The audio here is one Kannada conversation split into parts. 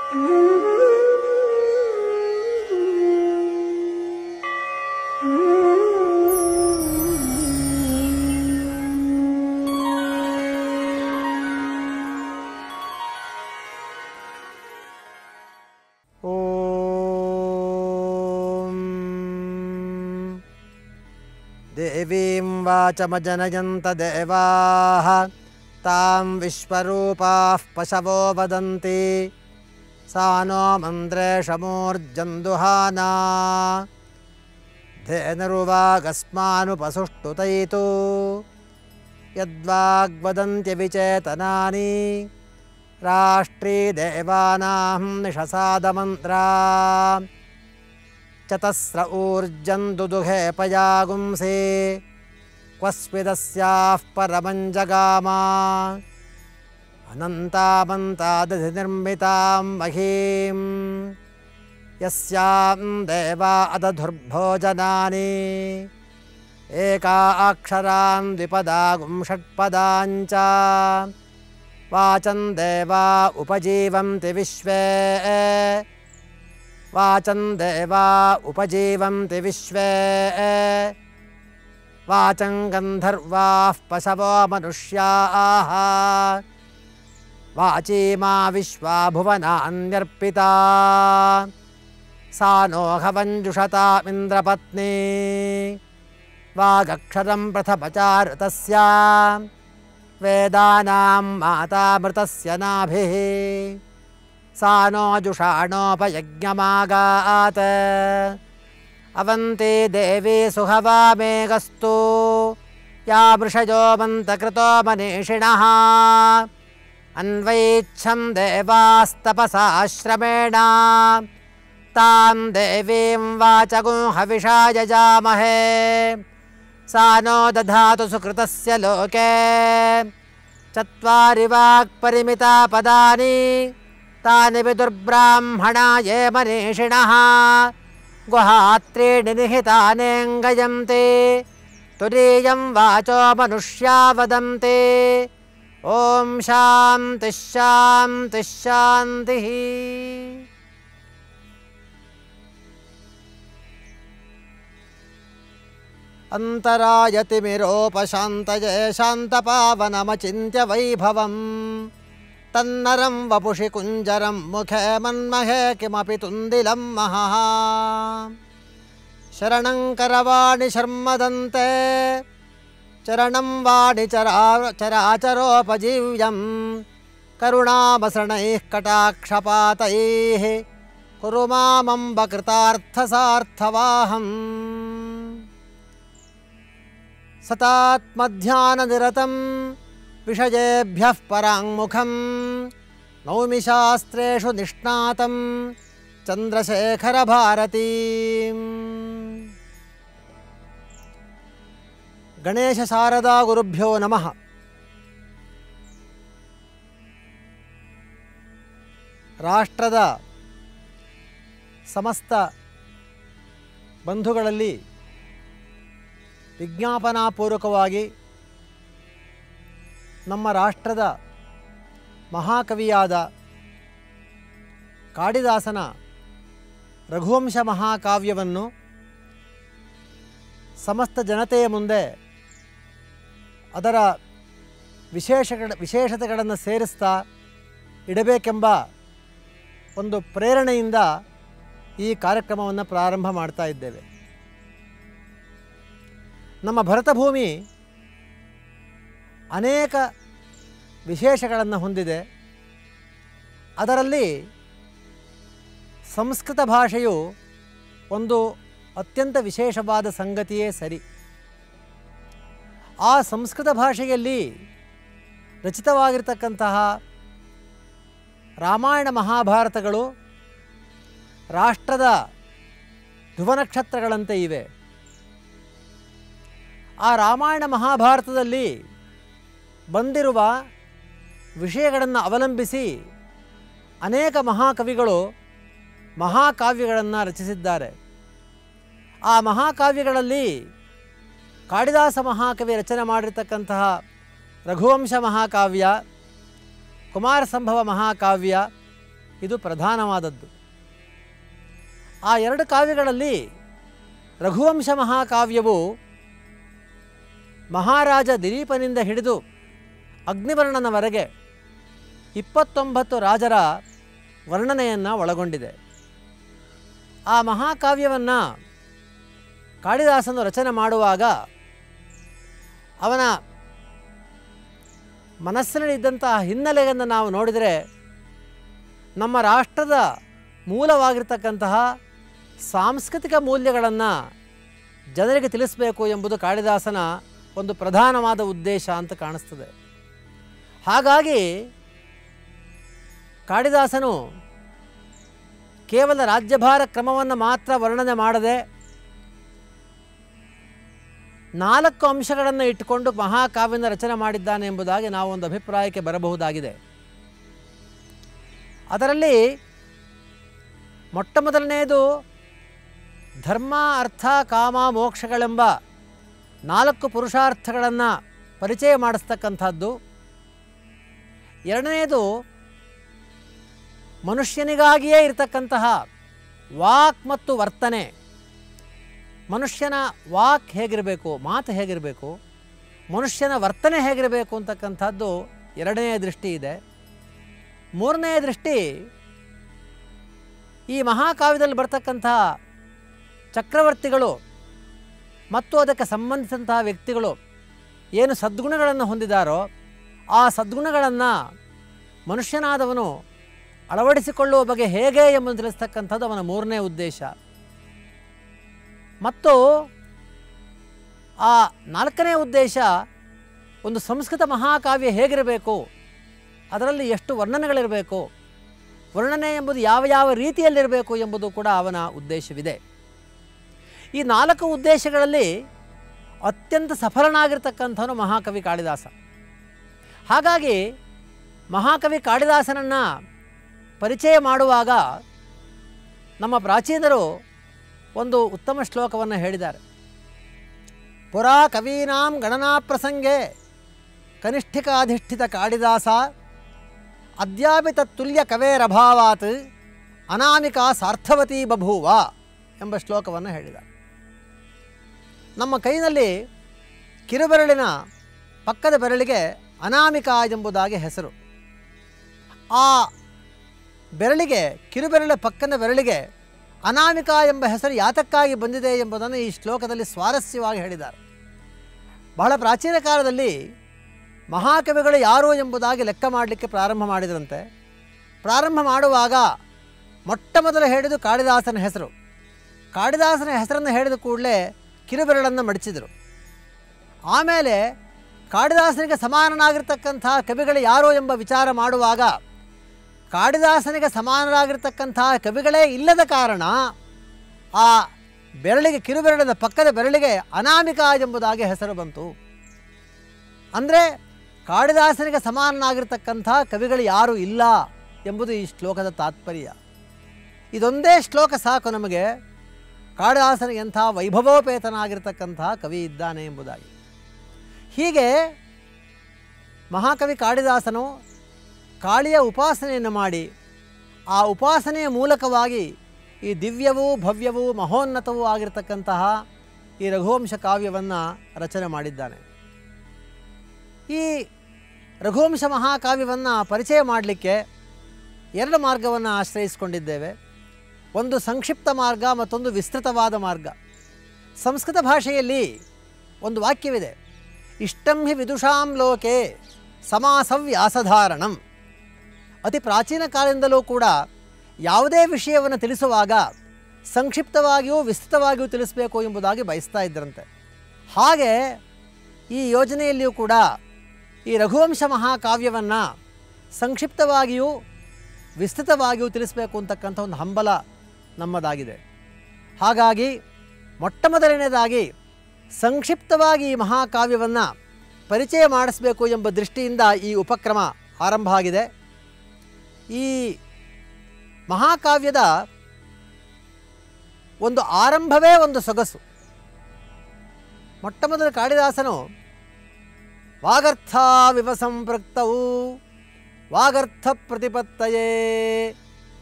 ॐ देवीं वाचमजनयन्त देवाः तां विश्वरूपाः पशवो वदन्ति सा नो मन्त्रेशमूर्जन्दुहाना धेनुर्वागस्मानुपसुष्टुतैतु यद्वाग्वदन्त्यविचेतनानि राष्ट्रीदेवानां निशसादमन्त्रा चतस्र ऊर्जं दुदुहे पयागुंसि क्वस्मिदस्याः परमं जगामा अनन्तामन्तादधिनिर्मितां महीं यस्यां देवा अदधुर्भोजनानि एका अक्षरां द्विपदागुं षट्पदाञ्च वाचं देवा उपजीवन्ति विश्वे वाचं देवा उपजीवन्ति विश्वे वाचं गन्धर्वाः पशवो मनुष्याः वाची मा विश्वा भुवनान्यर्पिता सा नो हवञ्जुषतामिन्द्रपत्नी वागक्षरं प्रथमचारुतस्य वेदानां मातामृतस्य नाभिः सा नो जुषाणोपयज्ञमागात् अवन्ति देवी सुहवा मेघस्तु या वृषजो मन्तकृतो मनीषिणः अन्वैच्छं देवास्तपसाश्रमेण तां देवीं वाचगुं हविषा यजामहे सा नो दधातु सुकृतस्य लोके चत्वारि वाक्परिमिता पदानि तानि विदुर्ब्राह्मणा ये मनीषिणः गुहात्रीणि निहितानेऽङ्गयन्ति तुरीयं वाचो मनुष्या वदन्ति ॐ शान्तिः शान्तिः शान्तिः अन्तरायतिमिरोपशान्तये शान्तपावनमचिन्त्य वैभवम् तन्नरं वपुषि कुञ्जरं मुखे मन्महे किमपि तुन्दिलं महः शरणं करवाणि शर्मदन्ते चरणं वाणि चरा चराचरोपजीव्यं करुणामसृणैः कटाक्षपातैः कुरु मामम्बकृतार्थसार्थवाहम् सतात्मध्याननिरतं विषयेभ्यः पराङ्मुखं नौमि शास्त्रेषु निष्णातं चन्द्रशेखरभारतीम् गणेशशारदागुरुभ्यो नमः ರಾಷ್ಟ್ರದ ಸಮಸ್ತ ಬಂಧುಗಳಲ್ಲಿ ವಿಜ್ಞಾಪನಾಪೂರ್ವಕವಾಗಿ ನಮ್ಮ ರಾಷ್ಟ್ರದ ಮಹಾಕವಿಯಾದ ಕಾಳಿದಾಸನ ರಘುವಂಶ ಮಹಾಕಾವ್ಯವನ್ನು ಸಮಸ್ತ ಜನತೆಯ ಮುಂದೆ ಅದರ ವಿಶೇಷಗಳ ವಿಶೇಷತೆಗಳನ್ನು ಸೇರಿಸ್ತಾ ಇಡಬೇಕೆಂಬ ಒಂದು ಪ್ರೇರಣೆಯಿಂದ ಈ ಕಾರ್ಯಕ್ರಮವನ್ನು ಪ್ರಾರಂಭ ಮಾಡ್ತಾ ಇದ್ದೇವೆ ನಮ್ಮ ಭರತಭೂಮಿ ಅನೇಕ ವಿಶೇಷಗಳನ್ನು ಹೊಂದಿದೆ ಅದರಲ್ಲಿ ಸಂಸ್ಕೃತ ಭಾಷೆಯು ಒಂದು ಅತ್ಯಂತ ವಿಶೇಷವಾದ ಸಂಗತಿಯೇ ಸರಿ ಆ ಸಂಸ್ಕೃತ ಭಾಷೆಯಲ್ಲಿ ರಚಿತವಾಗಿರ್ತಕ್ಕಂತಹ ರಾಮಾಯಣ ಮಹಾಭಾರತಗಳು ರಾಷ್ಟ್ರದ ಧ್ರುವನಕ್ಷತ್ರಗಳಂತೆ ಇವೆ ಆ ರಾಮಾಯಣ ಮಹಾಭಾರತದಲ್ಲಿ ಬಂದಿರುವ ವಿಷಯಗಳನ್ನು ಅವಲಂಬಿಸಿ ಅನೇಕ ಮಹಾಕವಿಗಳು ಮಹಾಕಾವ್ಯಗಳನ್ನು ರಚಿಸಿದ್ದಾರೆ ಆ ಮಹಾಕಾವ್ಯಗಳಲ್ಲಿ ಕಾಳಿದಾಸ ಮಹಾಕವಿ ರಚನೆ ಮಾಡಿರ್ತಕ್ಕಂತಹ ರಘುವಂಶ ಮಹಾಕಾವ್ಯ ಕುಮಾರ ಸಂಭವ ಮಹಾಕಾವ್ಯ ಇದು ಪ್ರಧಾನವಾದದ್ದು ಆ ಎರಡು ಕಾವ್ಯಗಳಲ್ಲಿ ರಘುವಂಶ ಮಹಾಕಾವ್ಯವು ಮಹಾರಾಜ ದಿಲೀಪನಿಂದ ಹಿಡಿದು ಅಗ್ನಿವರ್ಣನವರೆಗೆ ಇಪ್ಪತ್ತೊಂಬತ್ತು ರಾಜರ ವರ್ಣನೆಯನ್ನು ಒಳಗೊಂಡಿದೆ ಆ ಮಹಾಕಾವ್ಯವನ್ನು ಕಾಳಿದಾಸನು ರಚನೆ ಮಾಡುವಾಗ ಅವನ ಮನಸ್ಸಿನಲ್ಲಿದ್ದಂತಹ ಹಿನ್ನೆಲೆಯನ್ನು ನಾವು ನೋಡಿದರೆ ನಮ್ಮ ರಾಷ್ಟ್ರದ ಮೂಲವಾಗಿರ್ತಕ್ಕಂತಹ ಸಾಂಸ್ಕೃತಿಕ ಮೌಲ್ಯಗಳನ್ನು ಜನರಿಗೆ ತಿಳಿಸಬೇಕು ಎಂಬುದು ಕಾಳಿದಾಸನ ಒಂದು ಪ್ರಧಾನವಾದ ಉದ್ದೇಶ ಅಂತ ಕಾಣಿಸ್ತದೆ ಹಾಗಾಗಿ ಕಾಳಿದಾಸನು ಕೇವಲ ರಾಜ್ಯಭಾರ ಕ್ರಮವನ್ನು ಮಾತ್ರ ವರ್ಣನೆ ಮಾಡದೆ ನಾಲ್ಕು ಅಂಶಗಳನ್ನು ಇಟ್ಟುಕೊಂಡು ಮಹಾಕಾವ್ಯನ ರಚನೆ ಮಾಡಿದ್ದಾನೆ ಎಂಬುದಾಗಿ ನಾವು ಒಂದು ಅಭಿಪ್ರಾಯಕ್ಕೆ ಬರಬಹುದಾಗಿದೆ ಅದರಲ್ಲಿ ಮೊಟ್ಟ ಮೊದಲನೆಯದು ಧರ್ಮ ಅರ್ಥ ಕಾಮ ಮೋಕ್ಷಗಳೆಂಬ ನಾಲ್ಕು ಪುರುಷಾರ್ಥಗಳನ್ನು ಪರಿಚಯ ಮಾಡಿಸ್ತಕ್ಕಂಥದ್ದು ಎರಡನೆಯದು ಮನುಷ್ಯನಿಗಾಗಿಯೇ ಇರತಕ್ಕಂತಹ ವಾಕ್ ಮತ್ತು ವರ್ತನೆ ಮನುಷ್ಯನ ವಾಕ್ ಹೇಗಿರಬೇಕು ಮಾತು ಹೇಗಿರಬೇಕು ಮನುಷ್ಯನ ವರ್ತನೆ ಹೇಗಿರಬೇಕು ಅಂತಕ್ಕಂಥದ್ದು ಎರಡನೆಯ ದೃಷ್ಟಿ ಇದೆ ಮೂರನೆಯ ದೃಷ್ಟಿ ಈ ಮಹಾಕಾವ್ಯದಲ್ಲಿ ಬರ್ತಕ್ಕಂತಹ ಚಕ್ರವರ್ತಿಗಳು ಮತ್ತು ಅದಕ್ಕೆ ಸಂಬಂಧಿಸಿದಂತಹ ವ್ಯಕ್ತಿಗಳು ಏನು ಸದ್ಗುಣಗಳನ್ನು ಹೊಂದಿದಾರೋ ಆ ಸದ್ಗುಣಗಳನ್ನು ಮನುಷ್ಯನಾದವನು ಅಳವಡಿಸಿಕೊಳ್ಳುವ ಬಗೆ ಹೇಗೆ ಎಂಬುದನ್ನು ತಿಳಿಸ್ತಕ್ಕಂಥದ್ದು ಅವನ ಮೂರನೇ ಉದ್ದೇಶ ಮತ್ತು ಆ ನಾಲ್ಕನೇ ಉದ್ದೇಶ ಒಂದು ಸಂಸ್ಕೃತ ಮಹಾಕಾವ್ಯ ಹೇಗಿರಬೇಕು ಅದರಲ್ಲಿ ಎಷ್ಟು ವರ್ಣನೆಗಳಿರಬೇಕು ವರ್ಣನೆ ಎಂಬುದು ಯಾವ ಯಾವ ರೀತಿಯಲ್ಲಿರಬೇಕು ಎಂಬುದು ಕೂಡ ಅವನ ಉದ್ದೇಶವಿದೆ ಈ ನಾಲ್ಕು ಉದ್ದೇಶಗಳಲ್ಲಿ ಅತ್ಯಂತ ಸಫಲನಾಗಿರ್ತಕ್ಕಂಥವನು ಮಹಾಕವಿ ಕಾಳಿದಾಸ ಹಾಗಾಗಿ ಮಹಾಕವಿ ಕಾಳಿದಾಸನನ್ನು ಪರಿಚಯ ಮಾಡುವಾಗ ನಮ್ಮ ಪ್ರಾಚೀನರು ಒಂದು ಉತ್ತಮ ಶ್ಲೋಕವನ್ನು ಹೇಳಿದ್ದಾರೆ ಪುರಾ ಕವೀನಾಂ ಗಣನಾ ಪ್ರಸಂಗೆ ಕನಿಷ್ಠಿಕಾಧಿಷ್ಠಿತ ಕಾಳಿದಾಸ ಅದ್ಯಾಪಿ ತತ್ತುಲ್ಯ ಕವೇರಭಾವಾತ್ ಅನಾಮಿಕಾ ಸಾರ್ಥವತಿ ಬಭೂವ ಎಂಬ ಶ್ಲೋಕವನ್ನು ಹೇಳಿದ್ದಾರೆ ನಮ್ಮ ಕೈನಲ್ಲಿ ಕಿರುಬೆರಳಿನ ಪಕ್ಕದ ಬೆರಳಿಗೆ ಅನಾಮಿಕಾ ಎಂಬುದಾಗಿ ಹೆಸರು ಆ ಬೆರಳಿಗೆ ಕಿರುಬೆರಳ ಪಕ್ಕದ ಬೆರಳಿಗೆ ಅನಾಮಿಕಾ ಎಂಬ ಹೆಸರು ಯಾತಕ್ಕಾಗಿ ಬಂದಿದೆ ಎಂಬುದನ್ನು ಈ ಶ್ಲೋಕದಲ್ಲಿ ಸ್ವಾರಸ್ಯವಾಗಿ ಹೇಳಿದ್ದಾರೆ ಬಹಳ ಪ್ರಾಚೀನ ಕಾಲದಲ್ಲಿ ಮಹಾಕವಿಗಳು ಯಾರು ಎಂಬುದಾಗಿ ಲೆಕ್ಕ ಮಾಡಲಿಕ್ಕೆ ಪ್ರಾರಂಭ ಮಾಡಿದರಂತೆ ಪ್ರಾರಂಭ ಮಾಡುವಾಗ ಮೊಟ್ಟ ಮೊದಲು ಹೇಳಿದು ಕಾಳಿದಾಸನ ಹೆಸರು ಕಾಳಿದಾಸನ ಹೆಸರನ್ನು ಹೇಳಿದ ಕೂಡಲೇ ಕಿರುಬೆರಳನ್ನು ಮಡಿಸಿದರು ಆಮೇಲೆ ಕಾಳಿದಾಸನಿಗೆ ಸಮಾನನಾಗಿರ್ತಕ್ಕಂಥ ಕವಿಗಳು ಯಾರು ಎಂಬ ವಿಚಾರ ಮಾಡುವಾಗ ಕಾಳಿದಾಸನಿಗೆ ಸಮಾನರಾಗಿರ್ತಕ್ಕಂಥ ಕವಿಗಳೇ ಇಲ್ಲದ ಕಾರಣ ಆ ಬೆರಳಿಗೆ ಕಿರುಬೆರಳಿನ ಪಕ್ಕದ ಬೆರಳಿಗೆ ಅನಾಮಿಕಾ ಎಂಬುದಾಗಿ ಹೆಸರು ಬಂತು ಅಂದರೆ ಕಾಳಿದಾಸನಿಗೆ ಸಮಾನನಾಗಿರ್ತಕ್ಕಂಥ ಕವಿಗಳು ಯಾರೂ ಇಲ್ಲ ಎಂಬುದು ಈ ಶ್ಲೋಕದ ತಾತ್ಪರ್ಯ ಇದೊಂದೇ ಶ್ಲೋಕ ಸಾಕು ನಮಗೆ ಕಾಳಿದಾಸನಿಗೆ ಎಂಥ ವೈಭವೋಪೇತನಾಗಿರ್ತಕ್ಕಂಥ ಕವಿ ಇದ್ದಾನೆ ಎಂಬುದಾಗಿ ಹೀಗೆ ಮಹಾಕವಿ ಕಾಳಿದಾಸನು ಕಾಳಿಯ ಉಪಾಸನೆಯನ್ನು ಮಾಡಿ ಆ ಉಪಾಸನೆಯ ಮೂಲಕವಾಗಿ ಈ ದಿವ್ಯವೂ ಭವ್ಯವೂ ಮಹೋನ್ನತವೂ ಆಗಿರತಕ್ಕಂತಹ ಈ ರಘುವಂಶ ಕಾವ್ಯವನ್ನು ರಚನೆ ಮಾಡಿದ್ದಾನೆ ಈ ರಘುವಂಶ ಮಹಾಕಾವ್ಯವನ್ನು ಪರಿಚಯ ಮಾಡಲಿಕ್ಕೆ ಎರಡು ಮಾರ್ಗವನ್ನು ಆಶ್ರಯಿಸಿಕೊಂಡಿದ್ದೇವೆ ಒಂದು ಸಂಕ್ಷಿಪ್ತ ಮಾರ್ಗ ಮತ್ತೊಂದು ವಿಸ್ತೃತವಾದ ಮಾರ್ಗ ಸಂಸ್ಕೃತ ಭಾಷೆಯಲ್ಲಿ ಒಂದು ವಾಕ್ಯವಿದೆ ಇಷ್ಟಂ ಹಿ ವಿದುಷಾಂ ಲೋಕೆ ಸಮಾಸವ್ಯಾಸಧಾರಣಂ ಅತಿ ಪ್ರಾಚೀನ ಕಾಲದಿಂದಲೂ ಕೂಡ ಯಾವುದೇ ವಿಷಯವನ್ನು ತಿಳಿಸುವಾಗ ಸಂಕ್ಷಿಪ್ತವಾಗಿಯೂ ವಿಸ್ತೃತವಾಗಿಯೂ ತಿಳಿಸಬೇಕು ಎಂಬುದಾಗಿ ಬಯಸ್ತಾ ಇದ್ದರಂತೆ ಹಾಗೆ ಈ ಯೋಜನೆಯಲ್ಲಿಯೂ ಕೂಡ ಈ ರಘುವಂಶ ಮಹಾಕಾವ್ಯವನ್ನು ಸಂಕ್ಷಿಪ್ತವಾಗಿಯೂ ವಿಸ್ತೃತವಾಗಿಯೂ ತಿಳಿಸಬೇಕು ಅಂತಕ್ಕಂಥ ಒಂದು ಹಂಬಲ ನಮ್ಮದಾಗಿದೆ ಹಾಗಾಗಿ ಮೊಟ್ಟ ಮೊದಲನೇದಾಗಿ ಸಂಕ್ಷಿಪ್ತವಾಗಿ ಈ ಮಹಾಕಾವ್ಯವನ್ನು ಪರಿಚಯ ಮಾಡಿಸಬೇಕು ಎಂಬ ದೃಷ್ಟಿಯಿಂದ ಈ ಉಪಕ್ರಮ ಆರಂಭ ಆಗಿದೆ ಈ ಮಹಾಕಾವ್ಯದ ಒಂದು ಆರಂಭವೇ ಒಂದು ಸೊಗಸು ಮೊಟ್ಟ ಮೊದಲು ಕಾಳಿದಾಸನು ವಾಗರ್ಥ ವಿವ ಸಂಪೃಕ್ತವು ವಾಗರ್ಥ ಪ್ರತಿಪತ್ತಯೇ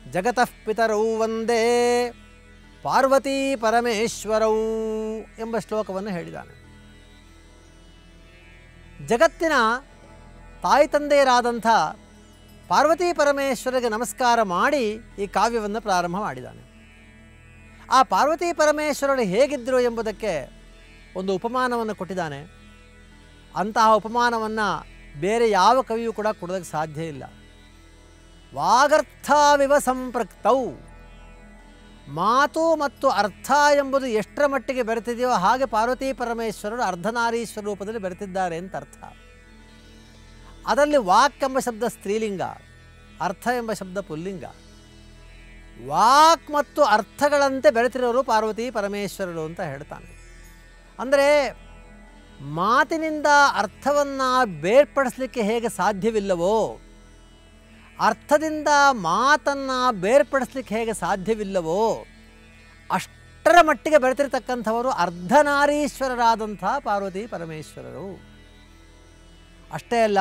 ಜಗತಃ ಪಿತರೌ ಒಂದೇ ಪಾರ್ವತೀ ಪರಮೇಶ್ವರೌ ಎಂಬ ಶ್ಲೋಕವನ್ನು ಹೇಳಿದ್ದಾನೆ ಜಗತ್ತಿನ ತಾಯಿ ತಂದೆಯರಾದಂಥ ಪಾರ್ವತೀ ಪರಮೇಶ್ವರಿಗೆ ನಮಸ್ಕಾರ ಮಾಡಿ ಈ ಕಾವ್ಯವನ್ನು ಪ್ರಾರಂಭ ಮಾಡಿದ್ದಾನೆ ಆ ಪಾರ್ವತೀ ಪರಮೇಶ್ವರರು ಹೇಗಿದ್ದರು ಎಂಬುದಕ್ಕೆ ಒಂದು ಉಪಮಾನವನ್ನು ಕೊಟ್ಟಿದ್ದಾನೆ ಅಂತಹ ಉಪಮಾನವನ್ನು ಬೇರೆ ಯಾವ ಕವಿಯೂ ಕೂಡ ಕೊಡೋದಕ್ಕೆ ಸಾಧ್ಯ ಇಲ್ಲ ವಾಗರ್ಥವಿವ ಸಂಪೃಕ್ತೌ ಮಾತು ಮತ್ತು ಅರ್ಥ ಎಂಬುದು ಎಷ್ಟರ ಮಟ್ಟಿಗೆ ಬೆರೆತಿದೆಯೋ ಹಾಗೆ ಪಾರ್ವತೀ ಪರಮೇಶ್ವರರು ಅರ್ಧನಾರೀಶ್ವರ ರೂಪದಲ್ಲಿ ಬೆರೆತಿದ್ದಾರೆ ಅಂತ ಅರ್ಥ ಅದರಲ್ಲಿ ವಾಕ್ ಎಂಬ ಶಬ್ದ ಸ್ತ್ರೀಲಿಂಗ ಅರ್ಥ ಎಂಬ ಶಬ್ದ ಪುಲ್ಲಿಂಗ ವಾಕ್ ಮತ್ತು ಅರ್ಥಗಳಂತೆ ಬೆರೆತಿರೋರು ಪಾರ್ವತಿ ಪರಮೇಶ್ವರರು ಅಂತ ಹೇಳ್ತಾನೆ ಅಂದರೆ ಮಾತಿನಿಂದ ಅರ್ಥವನ್ನು ಬೇರ್ಪಡಿಸಲಿಕ್ಕೆ ಹೇಗೆ ಸಾಧ್ಯವಿಲ್ಲವೋ ಅರ್ಥದಿಂದ ಮಾತನ್ನು ಬೇರ್ಪಡಿಸ್ಲಿಕ್ಕೆ ಹೇಗೆ ಸಾಧ್ಯವಿಲ್ಲವೋ ಅಷ್ಟರ ಮಟ್ಟಿಗೆ ಬೆಳೆತಿರ್ತಕ್ಕಂಥವರು ಅರ್ಧನಾರೀಶ್ವರರಾದಂಥ ಪಾರ್ವತಿ ಪರಮೇಶ್ವರರು ಅಷ್ಟೇ ಅಲ್ಲ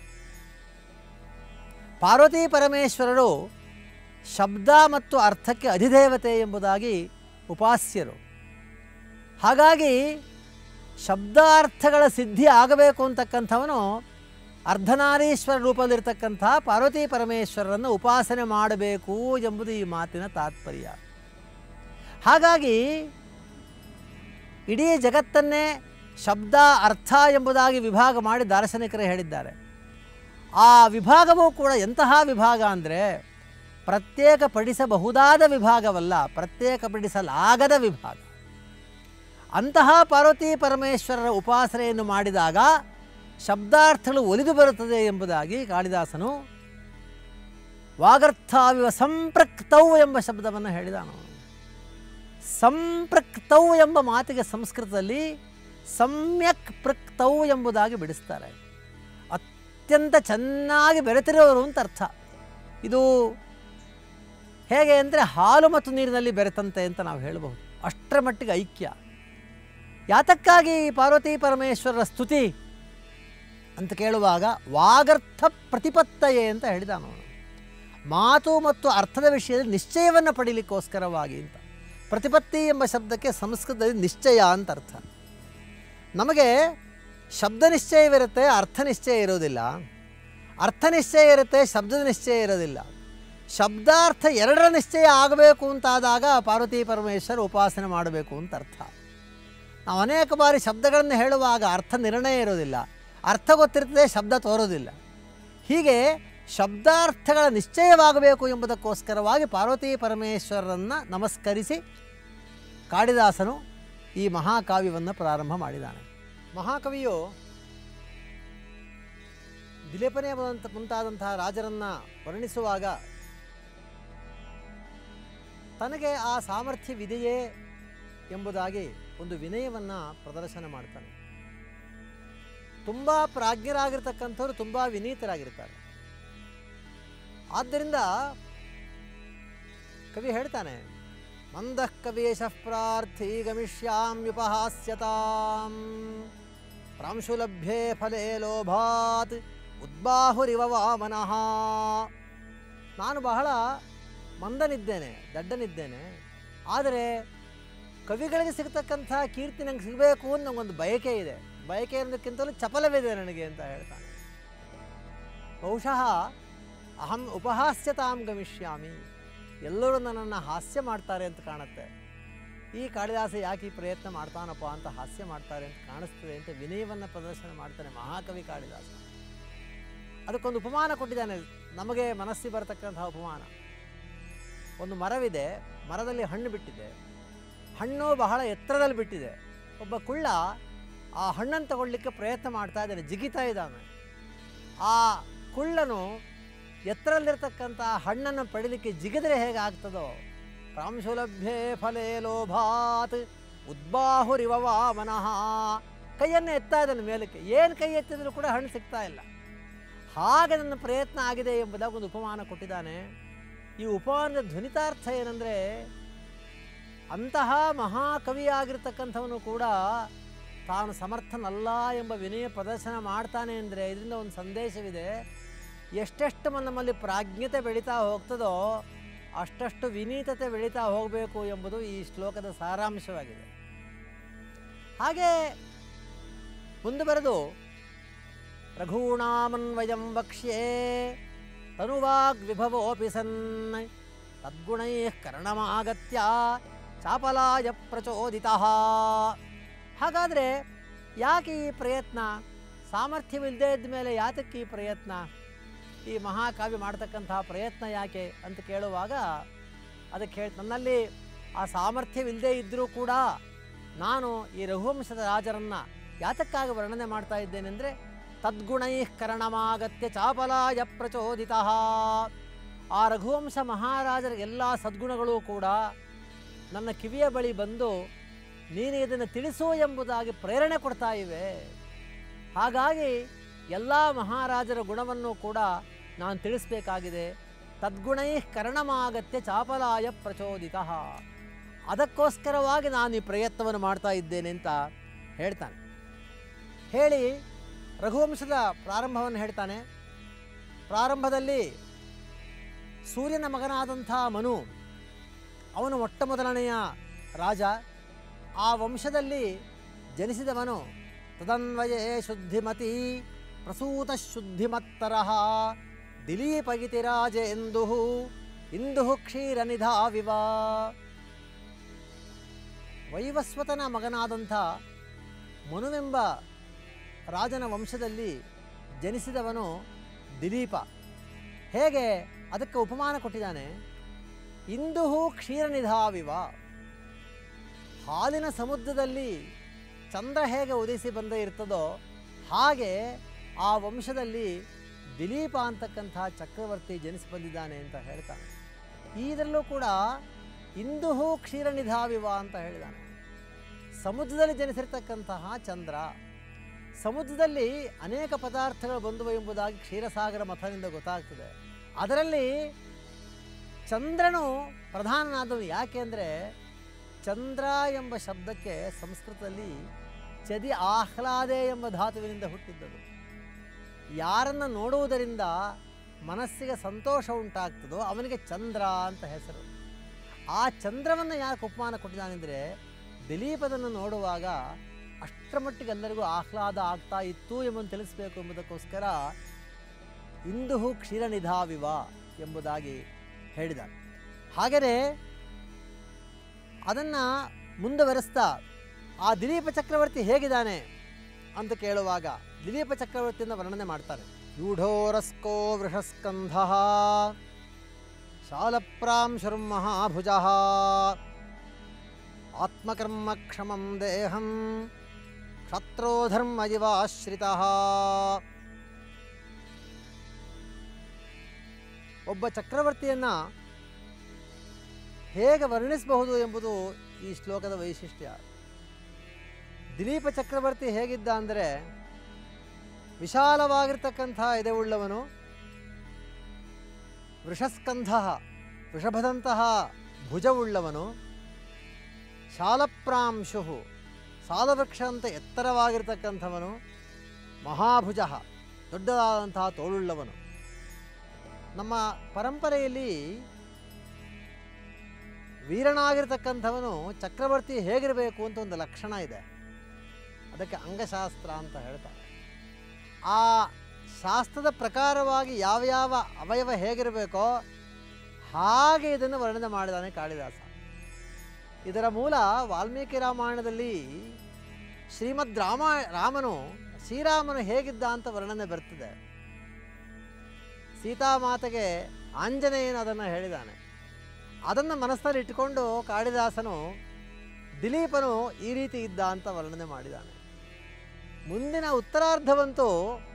ಪಾರ್ವತಿ ಪರಮೇಶ್ವರರು ಶಬ್ದ ಮತ್ತು ಅರ್ಥಕ್ಕೆ ಅಧಿದೇವತೆ ಎಂಬುದಾಗಿ ಉಪಾಸ್ಯರು ಹಾಗಾಗಿ ಶಬ್ದಾರ್ಥಗಳ ಸಿದ್ಧಿ ಆಗಬೇಕು ಅಂತಕ್ಕಂಥವನು ಅರ್ಧನಾರೀಶ್ವರ ರೂಪದಲ್ಲಿರ್ತಕ್ಕಂಥ ಪಾರ್ವತಿ ಪರಮೇಶ್ವರರನ್ನು ಉಪಾಸನೆ ಮಾಡಬೇಕು ಎಂಬುದು ಈ ಮಾತಿನ ತಾತ್ಪರ್ಯ ಹಾಗಾಗಿ ಇಡೀ ಜಗತ್ತನ್ನೇ ಶಬ್ದ ಅರ್ಥ ಎಂಬುದಾಗಿ ವಿಭಾಗ ಮಾಡಿ ದಾರ್ಶನಿಕರು ಹೇಳಿದ್ದಾರೆ ಆ ವಿಭಾಗವೂ ಕೂಡ ಎಂತಹ ವಿಭಾಗ ಅಂದರೆ ಪ್ರತ್ಯೇಕಪಡಿಸಬಹುದಾದ ವಿಭಾಗವಲ್ಲ ಪ್ರತ್ಯೇಕಪಡಿಸಲಾಗದ ವಿಭಾಗ ಅಂತಹ ಪಾರ್ವತಿ ಪರಮೇಶ್ವರರ ಉಪಾಸನೆಯನ್ನು ಮಾಡಿದಾಗ ಶಬ್ದಾರ್ಥಗಳು ಒಲಿದು ಬರುತ್ತದೆ ಎಂಬುದಾಗಿ ಕಾಳಿದಾಸನು ವಾಗರ್ಥಾವಿವ ಸಂಪೃಕ್ತೌ ಎಂಬ ಶಬ್ದವನ್ನು ಹೇಳಿದಾನು ಸಂಪೃಕ್ತೌ ಎಂಬ ಮಾತಿಗೆ ಸಂಸ್ಕೃತದಲ್ಲಿ ಸಮ್ಯಕ್ ಪೃಕ್ತೌ ಎಂಬುದಾಗಿ ಬಿಡಿಸ್ತಾರೆ ಅತ್ಯಂತ ಚೆನ್ನಾಗಿ ಬೆರೆತಿರೋರು ಅಂತ ಅರ್ಥ ಇದು ಹೇಗೆ ಅಂದರೆ ಹಾಲು ಮತ್ತು ನೀರಿನಲ್ಲಿ ಬೆರೆತಂತೆ ಅಂತ ನಾವು ಹೇಳಬಹುದು ಅಷ್ಟರ ಮಟ್ಟಿಗೆ ಐಕ್ಯ ಯಾತಕ್ಕಾಗಿ ಈ ಪಾರ್ವತಿ ಪರಮೇಶ್ವರರ ಸ್ತುತಿ ಅಂತ ಕೇಳುವಾಗ ವಾಗರ್ಥ ಪ್ರತಿಪತ್ತಯೆ ಅಂತ ಹೇಳಿದ ಅವನು ಮಾತು ಮತ್ತು ಅರ್ಥದ ವಿಷಯದಲ್ಲಿ ನಿಶ್ಚಯವನ್ನು ಪಡೀಲಿಕ್ಕೋಸ್ಕರವಾಗಿ ಅಂತ ಪ್ರತಿಪತ್ತಿ ಎಂಬ ಶಬ್ದಕ್ಕೆ ಸಂಸ್ಕೃತದಲ್ಲಿ ನಿಶ್ಚಯ ಅಂತ ಅರ್ಥ ನಮಗೆ ಶಬ್ದ ನಿಶ್ಚಯವಿರುತ್ತೆ ಅರ್ಥ ನಿಶ್ಚಯ ಇರೋದಿಲ್ಲ ಅರ್ಥ ನಿಶ್ಚಯ ಇರುತ್ತೆ ಶಬ್ದದ ನಿಶ್ಚಯ ಇರೋದಿಲ್ಲ ಶಬ್ದಾರ್ಥ ಎರಡರ ನಿಶ್ಚಯ ಆಗಬೇಕು ಅಂತಾದಾಗ ಪಾರ್ವತಿ ಪರಮೇಶ್ವರ ಉಪಾಸನೆ ಮಾಡಬೇಕು ಅಂತ ಅರ್ಥ ನಾವು ಅನೇಕ ಬಾರಿ ಶಬ್ದಗಳನ್ನು ಹೇಳುವಾಗ ಅರ್ಥ ನಿರ್ಣಯ ಇರೋದಿಲ್ಲ ಅರ್ಥ ಗೊತ್ತಿರ್ತದೆ ಶಬ್ದ ತೋರೋದಿಲ್ಲ ಹೀಗೆ ಶಬ್ದಾರ್ಥಗಳ ನಿಶ್ಚಯವಾಗಬೇಕು ಎಂಬುದಕ್ಕೋಸ್ಕರವಾಗಿ ಪಾರ್ವತಿ ಪರಮೇಶ್ವರರನ್ನು ನಮಸ್ಕರಿಸಿ ಕಾಳಿದಾಸನು ಈ ಮಹಾಕಾವ್ಯವನ್ನು ಪ್ರಾರಂಭ ಮಾಡಿದ್ದಾನೆ ಮಹಾಕವಿಯು ದಿಲೀಪನೇ ಮುಂತ ಮುಂತಾದಂತಹ ರಾಜರನ್ನು ವರ್ಣಿಸುವಾಗ ತನಗೆ ಆ ಸಾಮರ್ಥ್ಯವಿದೆಯೇ ಎಂಬುದಾಗಿ ಒಂದು ವಿನಯವನ್ನು ಪ್ರದರ್ಶನ ಮಾಡ್ತಾನೆ ತುಂಬ ಪ್ರಾಜ್ಞರಾಗಿರ್ತಕ್ಕಂಥವ್ರು ತುಂಬ ವಿನೀತರಾಗಿರ್ತಾರೆ ಆದ್ದರಿಂದ ಕವಿ ಹೇಳ್ತಾನೆ ಮಂದಃ ಕವೇಶ ಪ್ರಾರ್ಥಿ ಗಮಿಷ್ಯಾಮ್ಯುಪಹಾಸ್ಯತಾಂ ಪ್ರಾಂಶುಲಭ್ಯೆ ಫಲೇ ಲೋಭಾತ್ ಉದ್ಬಾಹುರಿವ ವಾಮನಃ ನಾನು ಬಹಳ ಮಂದನಿದ್ದೇನೆ ದಡ್ಡನಿದ್ದೇನೆ ಆದರೆ ಕವಿಗಳಿಗೆ ಸಿಗ್ತಕ್ಕಂಥ ಕೀರ್ತಿ ನಂಗೆ ಸಿಗಬೇಕು ಅಂತ ನಂಗೊಂದು ಬಯಕೆ ಇದೆ ಬಯಕೆ ಅನ್ನೋದಕ್ಕಿಂತಲೂ ಚಪಲವಿದೆ ನನಗೆ ಅಂತ ಹೇಳ್ತಾನೆ ಬಹುಶಃ ಅಹಂ ಉಪಹಾಸ್ಯತಾಂ ಗಮಿಷ್ಯಾಮಿ ಎಲ್ಲರೂ ನನ್ನನ್ನು ಹಾಸ್ಯ ಮಾಡ್ತಾರೆ ಅಂತ ಕಾಣುತ್ತೆ ಈ ಕಾಳಿದಾಸ ಯಾಕೆ ಈ ಪ್ರಯತ್ನ ಮಾಡ್ತಾನಪ್ಪ ಅಂತ ಹಾಸ್ಯ ಮಾಡ್ತಾರೆ ಅಂತ ಕಾಣಿಸ್ತದೆ ಅಂತ ವಿನಯವನ್ನು ಪ್ರದರ್ಶನ ಮಾಡ್ತಾನೆ ಮಹಾಕವಿ ಕಾಳಿದಾಸ ಅದಕ್ಕೊಂದು ಉಪಮಾನ ಕೊಟ್ಟಿದ್ದಾನೆ ನಮಗೆ ಮನಸ್ಸಿಗೆ ಬರತಕ್ಕಂತಹ ಉಪಮಾನ ಒಂದು ಮರವಿದೆ ಮರದಲ್ಲಿ ಹಣ್ಣು ಬಿಟ್ಟಿದೆ ಹಣ್ಣು ಬಹಳ ಎತ್ತರದಲ್ಲಿ ಬಿಟ್ಟಿದೆ ಒಬ್ಬ ಕುಳ್ಳ ಆ ಹಣ್ಣನ್ನು ತಗೊಳ್ಳಿಕ್ಕೆ ಪ್ರಯತ್ನ ಮಾಡ್ತಾ ಇದ್ದಾನೆ ಜಿಗಿತಾ ಇದ್ದಾನೆ ಆ ಕುಳ್ಳನು ಎತ್ತರಲ್ಲಿರ್ತಕ್ಕಂಥ ಹಣ್ಣನ್ನು ಪಡಿಲಿಕ್ಕೆ ಜಿಗಿದ್ರೆ ಹೇಗೆ ಆಗ್ತದೋ ಪ್ರಾಂಶುಲಭ್ಯೆ ಫಲೇ ಲೋಭಾತ್ ಉದ್ಬಾಹುರಿವ ವಾಮನಃ ಕೈಯನ್ನು ಎತ್ತಾ ಇದ್ದಾನೆ ಮೇಲಕ್ಕೆ ಏನು ಕೈ ಎತ್ತಿದ್ರು ಕೂಡ ಹಣ್ಣು ಸಿಗ್ತಾ ಇಲ್ಲ ಹಾಗೆ ನನ್ನ ಪ್ರಯತ್ನ ಆಗಿದೆ ಎಂಬುದಾಗಿ ಒಂದು ಉಪಮಾನ ಕೊಟ್ಟಿದ್ದಾನೆ ಈ ಉಪಮಾನದ ಧ್ವನಿತಾರ್ಥ ಏನಂದರೆ ಅಂತಹ ಮಹಾಕವಿಯಾಗಿರ್ತಕ್ಕಂಥವನು ಕೂಡ ತಾನು ಸಮರ್ಥನಲ್ಲ ಎಂಬ ವಿನಯ ಪ್ರದರ್ಶನ ಮಾಡ್ತಾನೆ ಅಂದರೆ ಇದರಿಂದ ಒಂದು ಸಂದೇಶವಿದೆ ಎಷ್ಟೆಷ್ಟು ನಮ್ಮಲ್ಲಿ ಪ್ರಾಜ್ಞತೆ ಬೆಳೀತಾ ಹೋಗ್ತದೋ ಅಷ್ಟಷ್ಟು ವಿನೀತತೆ ಬೆಳೀತಾ ಹೋಗಬೇಕು ಎಂಬುದು ಈ ಶ್ಲೋಕದ ಸಾರಾಂಶವಾಗಿದೆ ಹಾಗೆ ಮುಂದೆ ಬರೆದು ರಘೂಣಾಮನ್ವಯಂ ವಕ್ಷ್ಯೇ ತನುವಾಗ್ವಿಭವೋಪಿ ಸನ್ ತದ್ಗುಣೈ ಕರ್ಣಮಾಗತ್ಯ ಚಾಪಲಾಯ ಪ್ರಚೋದಿತ ಹಾಗಾದರೆ ಯಾಕೆ ಈ ಪ್ರಯತ್ನ ಸಾಮರ್ಥ್ಯವಿಲ್ಲದೆ ಇದ್ದ ಮೇಲೆ ಯಾತಕ್ಕೆ ಈ ಪ್ರಯತ್ನ ಈ ಮಹಾಕಾವ್ಯ ಮಾಡ್ತಕ್ಕಂತಹ ಪ್ರಯತ್ನ ಯಾಕೆ ಅಂತ ಕೇಳುವಾಗ ಅದಕ್ಕೆ ಹೇಳಿ ನನ್ನಲ್ಲಿ ಆ ಸಾಮರ್ಥ್ಯವಿಲ್ಲದೆ ಇದ್ದರೂ ಕೂಡ ನಾನು ಈ ರಘುವಂಶದ ರಾಜರನ್ನು ಯಾತಕ್ಕಾಗಿ ವರ್ಣನೆ ಮಾಡ್ತಾ ಇದ್ದೇನೆಂದರೆ ತದ್ಗುಣೈ ಕರಣಮಾಗತ್ಯ ಚಾಪಲಾಯ ಪ್ರಚೋದಿತ ಆ ರಘುವಂಶ ಮಹಾರಾಜರ ಎಲ್ಲ ಸದ್ಗುಣಗಳು ಕೂಡ ನನ್ನ ಕಿವಿಯ ಬಳಿ ಬಂದು ನೀನು ಇದನ್ನು ತಿಳಿಸು ಎಂಬುದಾಗಿ ಪ್ರೇರಣೆ ಕೊಡ್ತಾ ಇವೆ ಹಾಗಾಗಿ ಎಲ್ಲ ಮಹಾರಾಜರ ಗುಣವನ್ನು ಕೂಡ ನಾನು ತಿಳಿಸ್ಬೇಕಾಗಿದೆ ತದ್ಗುಣೈ ಕರ್ಣಮಾಗತ್ಯ ಚಾಪಲಾಯ ಪ್ರಚೋದಿತ ಅದಕ್ಕೋಸ್ಕರವಾಗಿ ನಾನು ಈ ಪ್ರಯತ್ನವನ್ನು ಮಾಡ್ತಾ ಇದ್ದೇನೆ ಅಂತ ಹೇಳ್ತಾನೆ ಹೇಳಿ ರಘುವಂಶದ ಪ್ರಾರಂಭವನ್ನು ಹೇಳ್ತಾನೆ ಪ್ರಾರಂಭದಲ್ಲಿ ಸೂರ್ಯನ ಮಗನಾದಂಥ ಮನು ಅವನು ಮೊಟ್ಟ ಮೊದಲನೆಯ ರಾಜ ಆ ವಂಶದಲ್ಲಿ ಜನಿಸಿದವನು ತದನ್ವಯೇ ಶುದ್ಧಿಮತಿ ಪ್ರಸೂತ ಶುದ್ಧಿಮತ್ತರ ದಿಲೀಪಗಿತಿ ರಾಜ ಎಂದು ಇಂದು ಕ್ಷೀರನಿಧಾವಿವ ವೈವಸ್ವತನ ಮಗನಾದಂಥ ಮನುವೆಂಬ ರಾಜನ ವಂಶದಲ್ಲಿ ಜನಿಸಿದವನು ದಿಲೀಪ ಹೇಗೆ ಅದಕ್ಕೆ ಉಪಮಾನ ಕೊಟ್ಟಿದ್ದಾನೆ ಇಂದು ಕ್ಷೀರನಿಧಾವಿವ ಹಾಲಿನ ಸಮುದ್ರದಲ್ಲಿ ಚಂದ್ರ ಹೇಗೆ ಉದಿಸಿ ಬಂದೇ ಇರ್ತದೋ ಹಾಗೆ ಆ ವಂಶದಲ್ಲಿ ದಿಲೀಪ ಅಂತಕ್ಕಂಥ ಚಕ್ರವರ್ತಿ ಜನಿಸಿ ಬಂದಿದ್ದಾನೆ ಅಂತ ಹೇಳ್ತಾನೆ ಇದರಲ್ಲೂ ಕೂಡ ಇಂದು ಕ್ಷೀರನಿಧಾವಿವ ಅಂತ ಹೇಳಿದಾನೆ ಸಮುದ್ರದಲ್ಲಿ ಜನಿಸಿರ್ತಕ್ಕಂತಹ ಚಂದ್ರ ಸಮುದ್ರದಲ್ಲಿ ಅನೇಕ ಪದಾರ್ಥಗಳು ಬಂದುವು ಎಂಬುದಾಗಿ ಕ್ಷೀರಸಾಗರ ಮಥನಿಂದ ಗೊತ್ತಾಗ್ತದೆ ಅದರಲ್ಲಿ ಚಂದ್ರನು ಪ್ರಧಾನನಾದವನು ಯಾಕೆ ಅಂದರೆ ಚಂದ್ರ ಎಂಬ ಶಬ್ದಕ್ಕೆ ಸಂಸ್ಕೃತದಲ್ಲಿ ಚದಿ ಆಹ್ಲಾದೆ ಎಂಬ ಧಾತುವಿನಿಂದ ಹುಟ್ಟಿದ್ದದು ಯಾರನ್ನು ನೋಡುವುದರಿಂದ ಮನಸ್ಸಿಗೆ ಸಂತೋಷ ಉಂಟಾಗ್ತದೋ ಅವನಿಗೆ ಚಂದ್ರ ಅಂತ ಹೆಸರು ಆ ಚಂದ್ರವನ್ನು ಯಾಕೆ ಉಪಮಾನ ಕೊಟ್ಟಿದ್ದಾನೆಂದರೆ ದಿಲೀಪದನ್ನು ನೋಡುವಾಗ ಅಷ್ಟರ ಮಟ್ಟಿಗೆ ಎಲ್ಲರಿಗೂ ಆಹ್ಲಾದ ಆಗ್ತಾ ಇತ್ತು ಎಂಬುದನ್ನು ತಿಳಿಸಬೇಕು ಎಂಬುದಕ್ಕೋಸ್ಕರ ಇಂದು ಕ್ಷೀರನಿಧಾವಿವ ಎಂಬುದಾಗಿ ಹೇಳಿದ ಹಾಗೆಯೇ ಅದನ್ನು ಮುಂದುವರೆಸ್ತಾ ಆ ದಿಲೀಪ ಚಕ್ರವರ್ತಿ ಹೇಗಿದ್ದಾನೆ ಅಂತ ಕೇಳುವಾಗ ದಿಲೀಪ ಚಕ್ರವರ್ತಿಯನ್ನು ವರ್ಣನೆ ಮಾಡ್ತಾರೆ ಯೂಢೋರಸ್ಕೋ ವೃಷಸ್ಕಂಧ ಶಾಲಪ್ರಾಂಶುರ್ಮಹಾಭುಜ ಆತ್ಮಕರ್ಮಕ್ಷಮಂ ದೇಹಂ ಕ್ಷತ್ರೋಧರ್ಮ ಇವಾಶ್ರಿತ ಒಬ್ಬ ಚಕ್ರವರ್ತಿಯನ್ನು ಹೇಗೆ ವರ್ಣಿಸಬಹುದು ಎಂಬುದು ಈ ಶ್ಲೋಕದ ವೈಶಿಷ್ಟ್ಯ ದಿಲೀಪ ಚಕ್ರವರ್ತಿ ಹೇಗಿದ್ದ ಅಂದರೆ ವಿಶಾಲವಾಗಿರ್ತಕ್ಕಂಥ ಎದೆವುಳ್ಳವನು ವೃಷಸ್ಕಂಧ ವೃಷಭದಂತಹ ಭುಜವುಳ್ಳವನು ಶಾಲಪ್ರಾಂಶು ಸಾಲವೃಕ್ಷ ಅಂತ ಎತ್ತರವಾಗಿರ್ತಕ್ಕಂಥವನು ಮಹಾಭುಜ ದೊಡ್ಡದಾದಂತಹ ತೋಳುಳ್ಳವನು ನಮ್ಮ ಪರಂಪರೆಯಲ್ಲಿ ವೀರನಾಗಿರ್ತಕ್ಕಂಥವನು ಚಕ್ರವರ್ತಿ ಹೇಗಿರಬೇಕು ಅಂತ ಒಂದು ಲಕ್ಷಣ ಇದೆ ಅದಕ್ಕೆ ಅಂಗಶಾಸ್ತ್ರ ಅಂತ ಹೇಳ್ತಾರೆ ಆ ಶಾಸ್ತ್ರದ ಪ್ರಕಾರವಾಗಿ ಯಾವ ಯಾವ ಅವಯವ ಹೇಗಿರಬೇಕೋ ಹಾಗೆ ಇದನ್ನು ವರ್ಣನೆ ಮಾಡಿದಾನೆ ಕಾಳಿದಾಸ ಇದರ ಮೂಲ ವಾಲ್ಮೀಕಿ ರಾಮಾಯಣದಲ್ಲಿ ಶ್ರೀಮದ್ ರಾಮ ರಾಮನು ಶ್ರೀರಾಮನು ಹೇಗಿದ್ದ ಅಂತ ವರ್ಣನೆ ಬರ್ತದೆ ಸೀತಾಮಾತೆಗೆ ಆಂಜನೇಯನು ಅದನ್ನು ಹೇಳಿದ್ದಾನೆ ಅದನ್ನು ಮನಸ್ಸಲ್ಲಿ ಇಟ್ಟುಕೊಂಡು ಕಾಳಿದಾಸನು ದಿಲೀಪನು ಈ ರೀತಿ ಇದ್ದ ಅಂತ ವರ್ಣನೆ ಮಾಡಿದ್ದಾನೆ ಮುಂದಿನ ಉತ್ತರಾರ್ಧವಂತೂ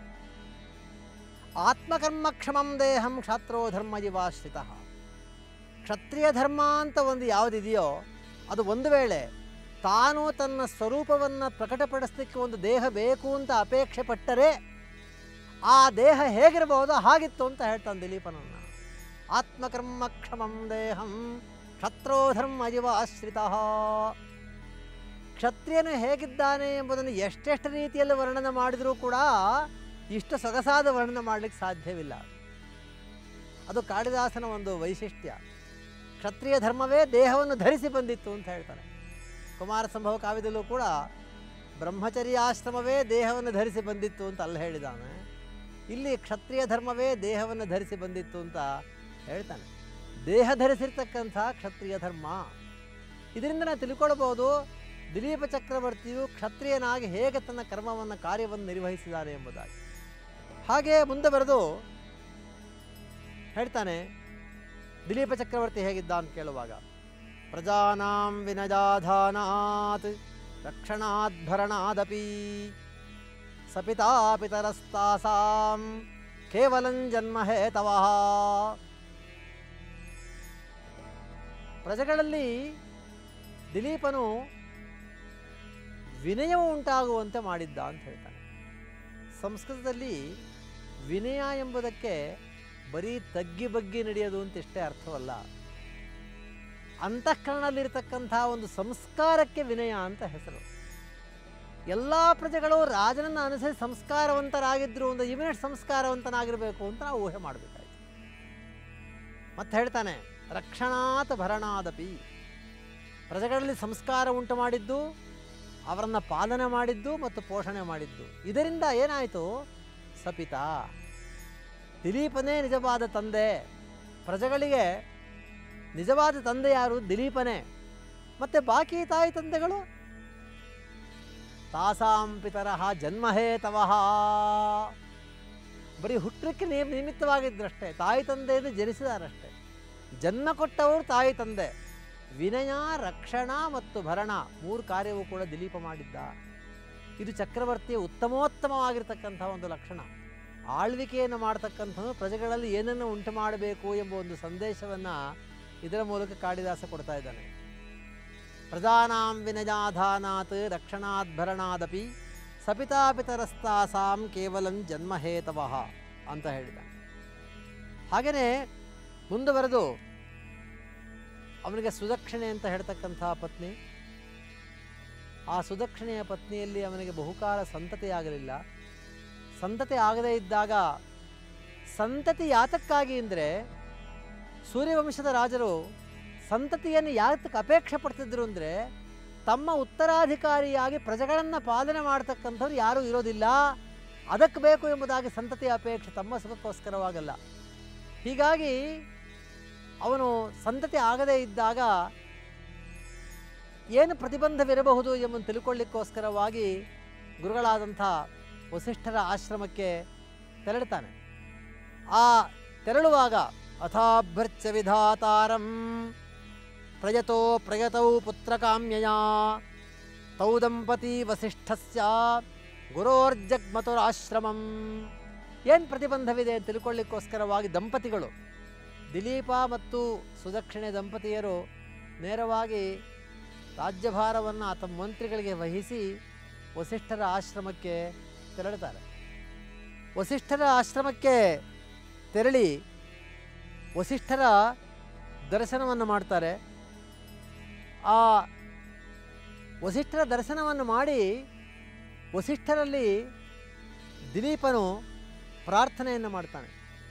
ಆತ್ಮಕರ್ಮಕ್ಷಮಂ ದೇಹಂ ಕ್ಷಾತ್ರೋ ಧರ್ಮ ಇವಾಶ್ರಿತ ಕ್ಷತ್ರಿಯ ಧರ್ಮ ಅಂತ ಒಂದು ಯಾವುದಿದೆಯೋ ಅದು ಒಂದು ವೇಳೆ ತಾನು ತನ್ನ ಸ್ವರೂಪವನ್ನು ಪ್ರಕಟಪಡಿಸಲಿಕ್ಕೆ ಒಂದು ದೇಹ ಬೇಕು ಅಂತ ಅಪೇಕ್ಷೆ ಪಟ್ಟರೆ ಆ ದೇಹ ಹೇಗಿರಬಹುದೋ ಹಾಗಿತ್ತು ಅಂತ ಹೇಳ್ತಾನೆ ದಿಲೀಪನನ್ನು ಆತ್ಮಕರ್ಮಕ್ಷಮಂ ದೇಹಂ ಕ್ಷತ್ರೋ ಧರ್ಮ ಇವ ಆಶ್ರಿತ ಕ್ಷತ್ರಿಯನು ಹೇಗಿದ್ದಾನೆ ಎಂಬುದನ್ನು ಎಷ್ಟೆಷ್ಟು ರೀತಿಯಲ್ಲಿ ವರ್ಣನೆ ಮಾಡಿದರೂ ಕೂಡ ಇಷ್ಟು ಸೊಗಸಾದ ವರ್ಣನೆ ಮಾಡಲಿಕ್ಕೆ ಸಾಧ್ಯವಿಲ್ಲ ಅದು ಕಾಳಿದಾಸನ ಒಂದು ವೈಶಿಷ್ಟ್ಯ ಕ್ಷತ್ರಿಯ ಧರ್ಮವೇ ದೇಹವನ್ನು ಧರಿಸಿ ಬಂದಿತ್ತು ಅಂತ ಹೇಳ್ತಾರೆ ಕುಮಾರ ಸಂಭವ ಕಾವ್ಯದಲ್ಲೂ ಕೂಡ ಬ್ರಹ್ಮಚರ್ಯಾಶ್ರಮವೇ ದೇಹವನ್ನು ಧರಿಸಿ ಬಂದಿತ್ತು ಅಂತ ಅಲ್ಲಿ ಹೇಳಿದಾನೆ ಇಲ್ಲಿ ಕ್ಷತ್ರಿಯ ಧರ್ಮವೇ ದೇಹವನ್ನು ಧರಿಸಿ ಬಂದಿತ್ತು ಅಂತ ಹೇಳ್ತಾನೆ ದೇಹ ಧರಿಸಿರ್ತಕ್ಕಂಥ ಕ್ಷತ್ರಿಯ ಧರ್ಮ ಇದರಿಂದ ನಾವು ತಿಳ್ಕೊಳ್ಬೋದು ದಿಲೀಪ ಚಕ್ರವರ್ತಿಯು ಕ್ಷತ್ರಿಯನಾಗಿ ಹೇಗೆ ತನ್ನ ಕರ್ಮವನ್ನು ಕಾರ್ಯವನ್ನು ನಿರ್ವಹಿಸಿದ್ದಾನೆ ಎಂಬುದಾಗಿ ಹಾಗೆ ಮುಂದೆ ಬರೆದು ಹೇಳ್ತಾನೆ ದಿಲೀಪ ಚಕ್ರವರ್ತಿ ಹೇಗಿದ್ದ ಅಂತ ಕೇಳುವಾಗ ಪ್ರಜಾನಾಂ ವಿನಜಾಧಾನಾತ್ ರಕ್ಷಣಾದ್ಭರಣಾದಪಿ ಸಪಿತಾಪಿತರಸ್ತಾಸಾಂ ಕೇವಲಂ ಜನ್ಮ ಹೇತವಃ ಪ್ರಜೆಗಳಲ್ಲಿ ದಿಲೀಪನು ವಿನಯವು ಉಂಟಾಗುವಂತೆ ಮಾಡಿದ್ದ ಅಂತ ಹೇಳ್ತಾನೆ ಸಂಸ್ಕೃತದಲ್ಲಿ ವಿನಯ ಎಂಬುದಕ್ಕೆ ಬರೀ ತಗ್ಗಿ ಬಗ್ಗಿ ನಡೆಯೋದು ಅಂತ ಇಷ್ಟೇ ಅರ್ಥವಲ್ಲ ಅಂತಃಕರಣದಲ್ಲಿರ್ತಕ್ಕಂಥ ಒಂದು ಸಂಸ್ಕಾರಕ್ಕೆ ವಿನಯ ಅಂತ ಹೆಸರು ಎಲ್ಲ ಪ್ರಜೆಗಳು ರಾಜನನ್ನು ಅನುಸರಿಸಿ ಸಂಸ್ಕಾರವಂತರಾಗಿದ್ದರು ಒಂದು ಇಮಿನೆಟ್ ಸಂಸ್ಕಾರವಂತನಾಗಿರಬೇಕು ಅಂತ ನಾವು ಊಹೆ ಮಾಡಬೇಕಾಯ್ತು ಮತ್ತೆ ಹೇಳ್ತಾನೆ ರಕ್ಷಣಾತ್ ಭರಣಾದಪಿ ಪ್ರಜೆಗಳಲ್ಲಿ ಸಂಸ್ಕಾರ ಉಂಟು ಮಾಡಿದ್ದು ಅವರನ್ನು ಪಾಲನೆ ಮಾಡಿದ್ದು ಮತ್ತು ಪೋಷಣೆ ಮಾಡಿದ್ದು ಇದರಿಂದ ಏನಾಯಿತು ಸಪಿತ ದಿಲೀಪನೇ ನಿಜವಾದ ತಂದೆ ಪ್ರಜೆಗಳಿಗೆ ನಿಜವಾದ ತಂದೆ ಯಾರು ದಿಲೀಪನೇ ಮತ್ತು ಬಾಕಿ ತಾಯಿ ತಂದೆಗಳು ತಾಸಾಂ ಪಿತರಹ ಜನ್ಮಹೇತವಃ ಬರೀ ಹುಟ್ಟಕ್ಕೆ ನಿ ನಿಮಿತ್ತವಾಗಿದ್ದರಷ್ಟೇ ತಾಯಿ ತಂದೆಯನ್ನು ಜನಿಸಿದಾರಷ್ಟೇ ಜನ್ಮ ಕೊಟ್ಟವರು ತಾಯಿ ತಂದೆ ವಿನಯ ರಕ್ಷಣಾ ಮತ್ತು ಭರಣ ಮೂರು ಕಾರ್ಯವೂ ಕೂಡ ದಿಲೀಪ ಮಾಡಿದ್ದ ಇದು ಚಕ್ರವರ್ತಿಯ ಉತ್ತಮೋತ್ತಮವಾಗಿರ್ತಕ್ಕಂಥ ಒಂದು ಲಕ್ಷಣ ಆಳ್ವಿಕೆಯನ್ನು ಮಾಡ್ತಕ್ಕಂಥದ್ದು ಪ್ರಜೆಗಳಲ್ಲಿ ಏನನ್ನು ಉಂಟು ಮಾಡಬೇಕು ಎಂಬ ಒಂದು ಸಂದೇಶವನ್ನು ಇದರ ಮೂಲಕ ಕಾಳಿದಾಸ ಕೊಡ್ತಾ ಇದ್ದಾನೆ ಪ್ರಜಾನಾಂ ವಿನಯಾಧಾನಾತ್ ರಕ್ಷಣಾದ್ಭರಣಾದಪಿ ಸಪಿತಾಪಿತರಸ್ತಾಸಾಂ ಕೇವಲಂ ಜನ್ಮಹೇತವಃ ಅಂತ ಹೇಳಿದ ಹಾಗೆಯೇ ಮುಂದುವರೆದು ಅವನಿಗೆ ಸುದಕ್ಷಿಣೆ ಅಂತ ಹೇಳ್ತಕ್ಕಂಥ ಪತ್ನಿ ಆ ಸುದಕ್ಷಿಣೆಯ ಪತ್ನಿಯಲ್ಲಿ ಅವನಿಗೆ ಬಹುಕಾಲ ಸಂತತಿಯಾಗಲಿಲ್ಲ ಸಂತತಿ ಆಗದೇ ಇದ್ದಾಗ ಸಂತತಿ ಯಾತಕ್ಕಾಗಿ ಅಂದರೆ ಸೂರ್ಯವಂಶದ ರಾಜರು ಸಂತತಿಯನ್ನು ಯಾತಕ್ಕೆ ಅಪೇಕ್ಷೆ ಪಡ್ತಿದ್ರು ಅಂದರೆ ತಮ್ಮ ಉತ್ತರಾಧಿಕಾರಿಯಾಗಿ ಪ್ರಜೆಗಳನ್ನು ಪಾಲನೆ ಮಾಡ್ತಕ್ಕಂಥವ್ರು ಯಾರೂ ಇರೋದಿಲ್ಲ ಅದಕ್ಕೆ ಬೇಕು ಎಂಬುದಾಗಿ ಸಂತತಿ ಅಪೇಕ್ಷೆ ತಮ್ಮ ಸುಖಕ್ಕೋಸ್ಕರವಾಗಲ್ಲ ಹೀಗಾಗಿ ಅವನು ಸಂತತಿ ಆಗದೇ ಇದ್ದಾಗ ಏನು ಪ್ರತಿಬಂಧವಿರಬಹುದು ಎಂಬುದನ್ನು ತಿಳ್ಕೊಳ್ಳಿಕ್ಕೋಸ್ಕರವಾಗಿ ಗುರುಗಳಾದಂಥ ವಸಿಷ್ಠರ ಆಶ್ರಮಕ್ಕೆ ತೆರಳುತ್ತಾನೆ ಆ ತೆರಳುವಾಗ ಅಥಾಭ್ಯರ್ಚ ವಿಧಾತಾರಂ ಪ್ರಯತೋ ಪ್ರಯತೌ ಪುತ್ರಕಾಮ್ಯಯ ತೌ ದಂಪತಿ ವಸಿಷ್ಠಸ್ಯ ಗುರೋರ್ಜಗ್ಮತುರಾಶ್ರಮಂ ಏನು ಪ್ರತಿಬಂಧವಿದೆ ಅಂತ ತಿಳ್ಕೊಳ್ಳಿಕ್ಕೋಸ್ಕರವಾಗಿ ದಂಪತಿಗಳು ದಿಲೀಪ ಮತ್ತು ಸುದಕ್ಷಿಣೆ ದಂಪತಿಯರು ನೇರವಾಗಿ ರಾಜ್ಯಭಾರವನ್ನು ತಮ್ಮ ಮಂತ್ರಿಗಳಿಗೆ ವಹಿಸಿ ವಸಿಷ್ಠರ ಆಶ್ರಮಕ್ಕೆ ತೆರಳುತ್ತಾರೆ ವಸಿಷ್ಠರ ಆಶ್ರಮಕ್ಕೆ ತೆರಳಿ ವಸಿಷ್ಠರ ದರ್ಶನವನ್ನು ಮಾಡ್ತಾರೆ ಆ ವಸಿಷ್ಠರ ದರ್ಶನವನ್ನು ಮಾಡಿ ವಸಿಷ್ಠರಲ್ಲಿ ದಿಲೀಪನು ಪ್ರಾರ್ಥನೆಯನ್ನು ಮಾಡ್ತಾನೆ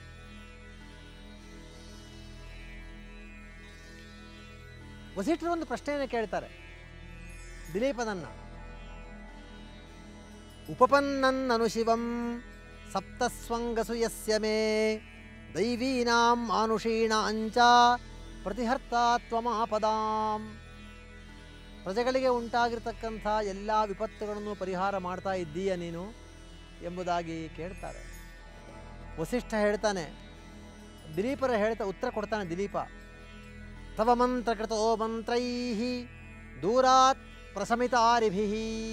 ವಸಿಷ್ಠರು ಒಂದು ಪ್ರಶ್ನೆಯನ್ನು ಕೇಳ್ತಾರೆ ದಿಲೀಪನನ್ನ ಉಪಪನ್ನನ್ನನು ಶಿವಂ ಸಪ್ತಸ್ವಂಗಸು ಯಸ್ಯ ಮೇ ದೈವೀನಾಂ ಮಾನುಷೀಣಾಂಚ ಪ್ರತಿಹರ್ತಾ ತ್ವಮಾಪದಾಂ ಪ್ರಜೆಗಳಿಗೆ ಉಂಟಾಗಿರ್ತಕ್ಕಂಥ ಎಲ್ಲ ವಿಪತ್ತುಗಳನ್ನು ಪರಿಹಾರ ಮಾಡ್ತಾ ಇದ್ದೀಯ ನೀನು ಎಂಬುದಾಗಿ ಕೇಳ್ತಾರೆ ವಸಿಷ್ಠ ಹೇಳ್ತಾನೆ ದಿಲೀಪರ ಹೇಳ್ತಾ ಉತ್ತರ ಕೊಡ್ತಾನೆ ದಿಲೀಪ ತವ ಮಂತ್ರಕೃತೋ ಮಂತ್ರೈ ದೂರಾತ್ ಪ್ರಸಮಿತಾರಿಭಿ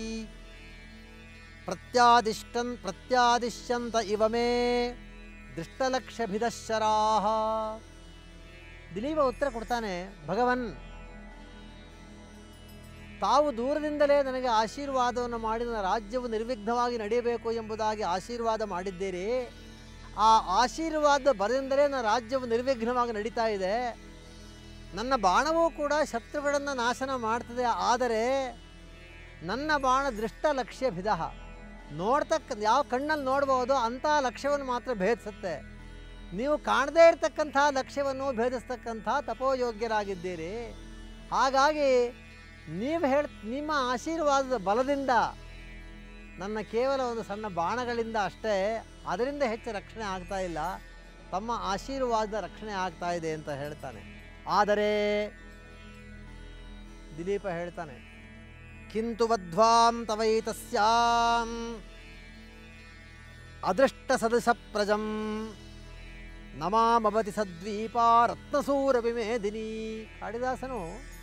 ಪ್ರತ್ಯಾದಿಷ್ಟನ್ ಪ್ರತ್ಯಾದಿಶ್ಯಂತ ಇವ ಮೇ ದೃಷ್ಟಲಕ್ಷ್ಯಭಿದಶರಾಹ ದಿಲೀಪ ಉತ್ತರ ಕೊಡ್ತಾನೆ ಭಗವನ್ ತಾವು ದೂರದಿಂದಲೇ ನನಗೆ ಆಶೀರ್ವಾದವನ್ನು ಮಾಡಿ ನನ್ನ ರಾಜ್ಯವು ನಿರ್ವಿಘ್ನವಾಗಿ ನಡೆಯಬೇಕು ಎಂಬುದಾಗಿ ಆಶೀರ್ವಾದ ಮಾಡಿದ್ದೀರಿ ಆ ಆಶೀರ್ವಾದ ಬರದಿಂದಲೇ ನನ್ನ ರಾಜ್ಯವು ನಿರ್ವಿಘ್ನವಾಗಿ ನಡೀತಾ ಇದೆ ನನ್ನ ಬಾಣವೂ ಕೂಡ ಶತ್ರುಗಳನ್ನು ನಾಶನ ಮಾಡ್ತದೆ ಆದರೆ ನನ್ನ ಬಾಣ ದೃಷ್ಟ ಲಕ್ಷ್ಯ ಭಿದಹ ನೋಡ್ತಕ್ಕ ಯಾವ ಕಣ್ಣಲ್ಲಿ ನೋಡ್ಬೋದು ಅಂಥ ಲಕ್ಷ್ಯವನ್ನು ಮಾತ್ರ ಭೇದಿಸುತ್ತೆ ನೀವು ಕಾಣದೇ ಇರತಕ್ಕಂಥ ಲಕ್ಷ್ಯವನ್ನು ಭೇದಿಸ್ತಕ್ಕಂಥ ತಪೋಯೋಗ್ಯರಾಗಿದ್ದೀರಿ ಹಾಗಾಗಿ ನೀವು ಹೇಳ್ ನಿಮ್ಮ ಆಶೀರ್ವಾದದ ಬಲದಿಂದ ನನ್ನ ಕೇವಲ ಒಂದು ಸಣ್ಣ ಬಾಣಗಳಿಂದ ಅಷ್ಟೇ ಅದರಿಂದ ಹೆಚ್ಚು ರಕ್ಷಣೆ ಆಗ್ತಾ ಇಲ್ಲ ತಮ್ಮ ಆಶೀರ್ವಾದದ ರಕ್ಷಣೆ ಆಗ್ತಾ ಇದೆ ಅಂತ ಹೇಳ್ತಾನೆ ಆದರೆ ದಿಲೀಪ ಹೇಳ್ತಾನೆ ಕಿಂತು ವಧ್ವಾಂ ತವೈತಸ್ಯಾಂ ಅದೃಷ್ಟ ಸದೃಶ ಪ್ರಜಂ ನಮಾಮವತಿ ಸದ್ವೀಪ ರತ್ನಸೂರ ವಿಮೇದಿನಿ ಕಾಳಿದಾಸನು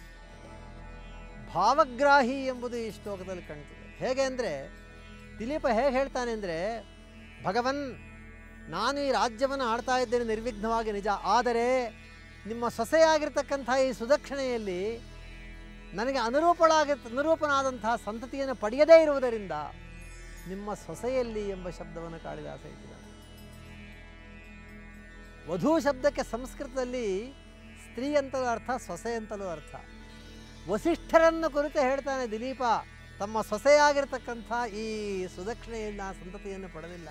ಭಾವಗ್ರಾಹಿ ಎಂಬುದು ಈ ಶ್ಲೋಕದಲ್ಲಿ ಕಾಣ್ತದೆ ಹೇಗೆ ಅಂದರೆ ದಿಲೀಪ ಹೇಗೆ ಹೇಳ್ತಾನೆ ಅಂದರೆ ಭಗವನ್ ನಾನು ಈ ರಾಜ್ಯವನ್ನು ಆಡ್ತಾ ಇದ್ದೇನೆ ನಿರ್ವಿಘ್ನವಾಗಿ ನಿಜ ಆದರೆ ನಿಮ್ಮ ಸೊಸೆಯಾಗಿರ್ತಕ್ಕಂಥ ಈ ಸುದಕ್ಷಿಣೆಯಲ್ಲಿ ನನಗೆ ಅನುರೂಪಳಾಗಿ ಅನುರೂಪನಾದಂತಹ ಸಂತತಿಯನ್ನು ಪಡೆಯದೇ ಇರುವುದರಿಂದ ನಿಮ್ಮ ಸೊಸೆಯಲ್ಲಿ ಎಂಬ ಶಬ್ದವನ್ನು ಕಾಳಿದಾಸ ಇಟ್ಟಿದ್ದಾನೆ ವಧು ಶಬ್ದಕ್ಕೆ ಸಂಸ್ಕೃತದಲ್ಲಿ ಸ್ತ್ರೀ ಅಂತಲೂ ಅರ್ಥ ಸೊಸೆ ಅಂತಲೂ ಅರ್ಥ ವಸಿಷ್ಠರನ್ನು ಕುರಿತು ಹೇಳ್ತಾನೆ ದಿಲೀಪ ತಮ್ಮ ಸೊಸೆಯಾಗಿರ್ತಕ್ಕಂಥ ಈ ಸುದಕ್ಷಿಣೆಯಿಂದ ಸಂತತಿಯನ್ನು ಪಡೆದಿಲ್ಲ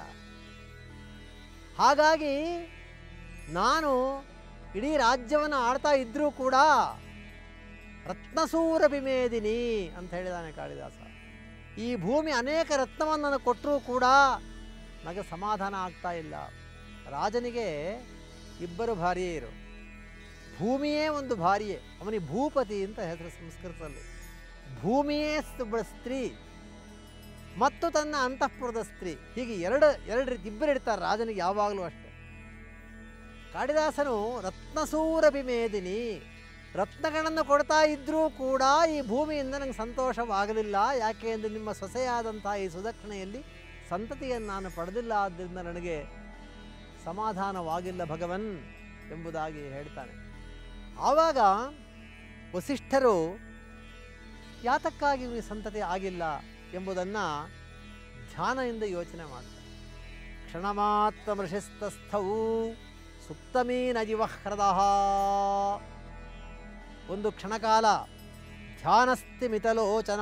ಹಾಗಾಗಿ ನಾನು ಇಡೀ ರಾಜ್ಯವನ್ನು ಆಳ್ತಾ ಇದ್ದರೂ ಕೂಡ ರತ್ನಸೂರ ಬಿಮೇದಿನಿ ಅಂತ ಹೇಳಿದಾನೆ ಕಾಳಿದಾಸ ಈ ಭೂಮಿ ಅನೇಕ ರತ್ನವನ್ನು ನನಗೆ ಕೊಟ್ಟರೂ ಕೂಡ ನನಗೆ ಸಮಾಧಾನ ಆಗ್ತಾ ಇಲ್ಲ ರಾಜನಿಗೆ ಇಬ್ಬರು ಭಾರ್ಯೆಯರು ಭೂಮಿಯೇ ಒಂದು ಭಾರ್ಯೆ ಅವನಿಗೆ ಭೂಪತಿ ಅಂತ ಹೆಸರು ಸಂಸ್ಕೃತದಲ್ಲಿ ಭೂಮಿಯೇ ಒಬ್ಬಳ ಸ್ತ್ರೀ ಮತ್ತು ತನ್ನ ಅಂತಃಪುರದ ಸ್ತ್ರೀ ಹೀಗೆ ಎರಡು ಎರಡು ರೀತಿ ಇಬ್ಬರು ಇರ್ತಾರೆ ರಾಜನಿಗೆ ಯಾವಾಗಲೂ ಅಷ್ಟೆ ಕಾಳಿದಾಸನು ರತ್ನಸೂರ ಬಿಮೇದಿನಿ ರತ್ನಗಳನ್ನು ಕೊಡ್ತಾ ಇದ್ದರೂ ಕೂಡ ಈ ಭೂಮಿಯಿಂದ ನನಗೆ ಸಂತೋಷವಾಗಲಿಲ್ಲ ಯಾಕೆ ಅಂದರೆ ನಿಮ್ಮ ಸೊಸೆಯಾದಂಥ ಈ ಸುದಕ್ಷಿಣೆಯಲ್ಲಿ ಸಂತತಿಯನ್ನು ನಾನು ಪಡೆದಿಲ್ಲ ಆದ್ದರಿಂದ ನನಗೆ ಸಮಾಧಾನವಾಗಿಲ್ಲ ಭಗವನ್ ಎಂಬುದಾಗಿ ಹೇಳ್ತಾನೆ ಆವಾಗ ವಸಿಷ್ಠರು ಯಾತಕ್ಕಾಗಿ ಇವನಿಗೆ ಸಂತತಿ ಆಗಿಲ್ಲ ಎಂಬುದನ್ನು ಧ್ಯಾನದಿಂದ ಯೋಚನೆ ಮಾಡ್ತಾರೆ ಕ್ಷಣಮಾತ್ರ ಮೃಷಿಸ್ತಸ್ಥವು ಸುಪ್ತಮೀನಜಿವ ಹೃದಯ ಒಂದು ಕ್ಷಣಕಾಲ ಧ್ಯಾನಸ್ತಿ ಮಿತಲೋಚನ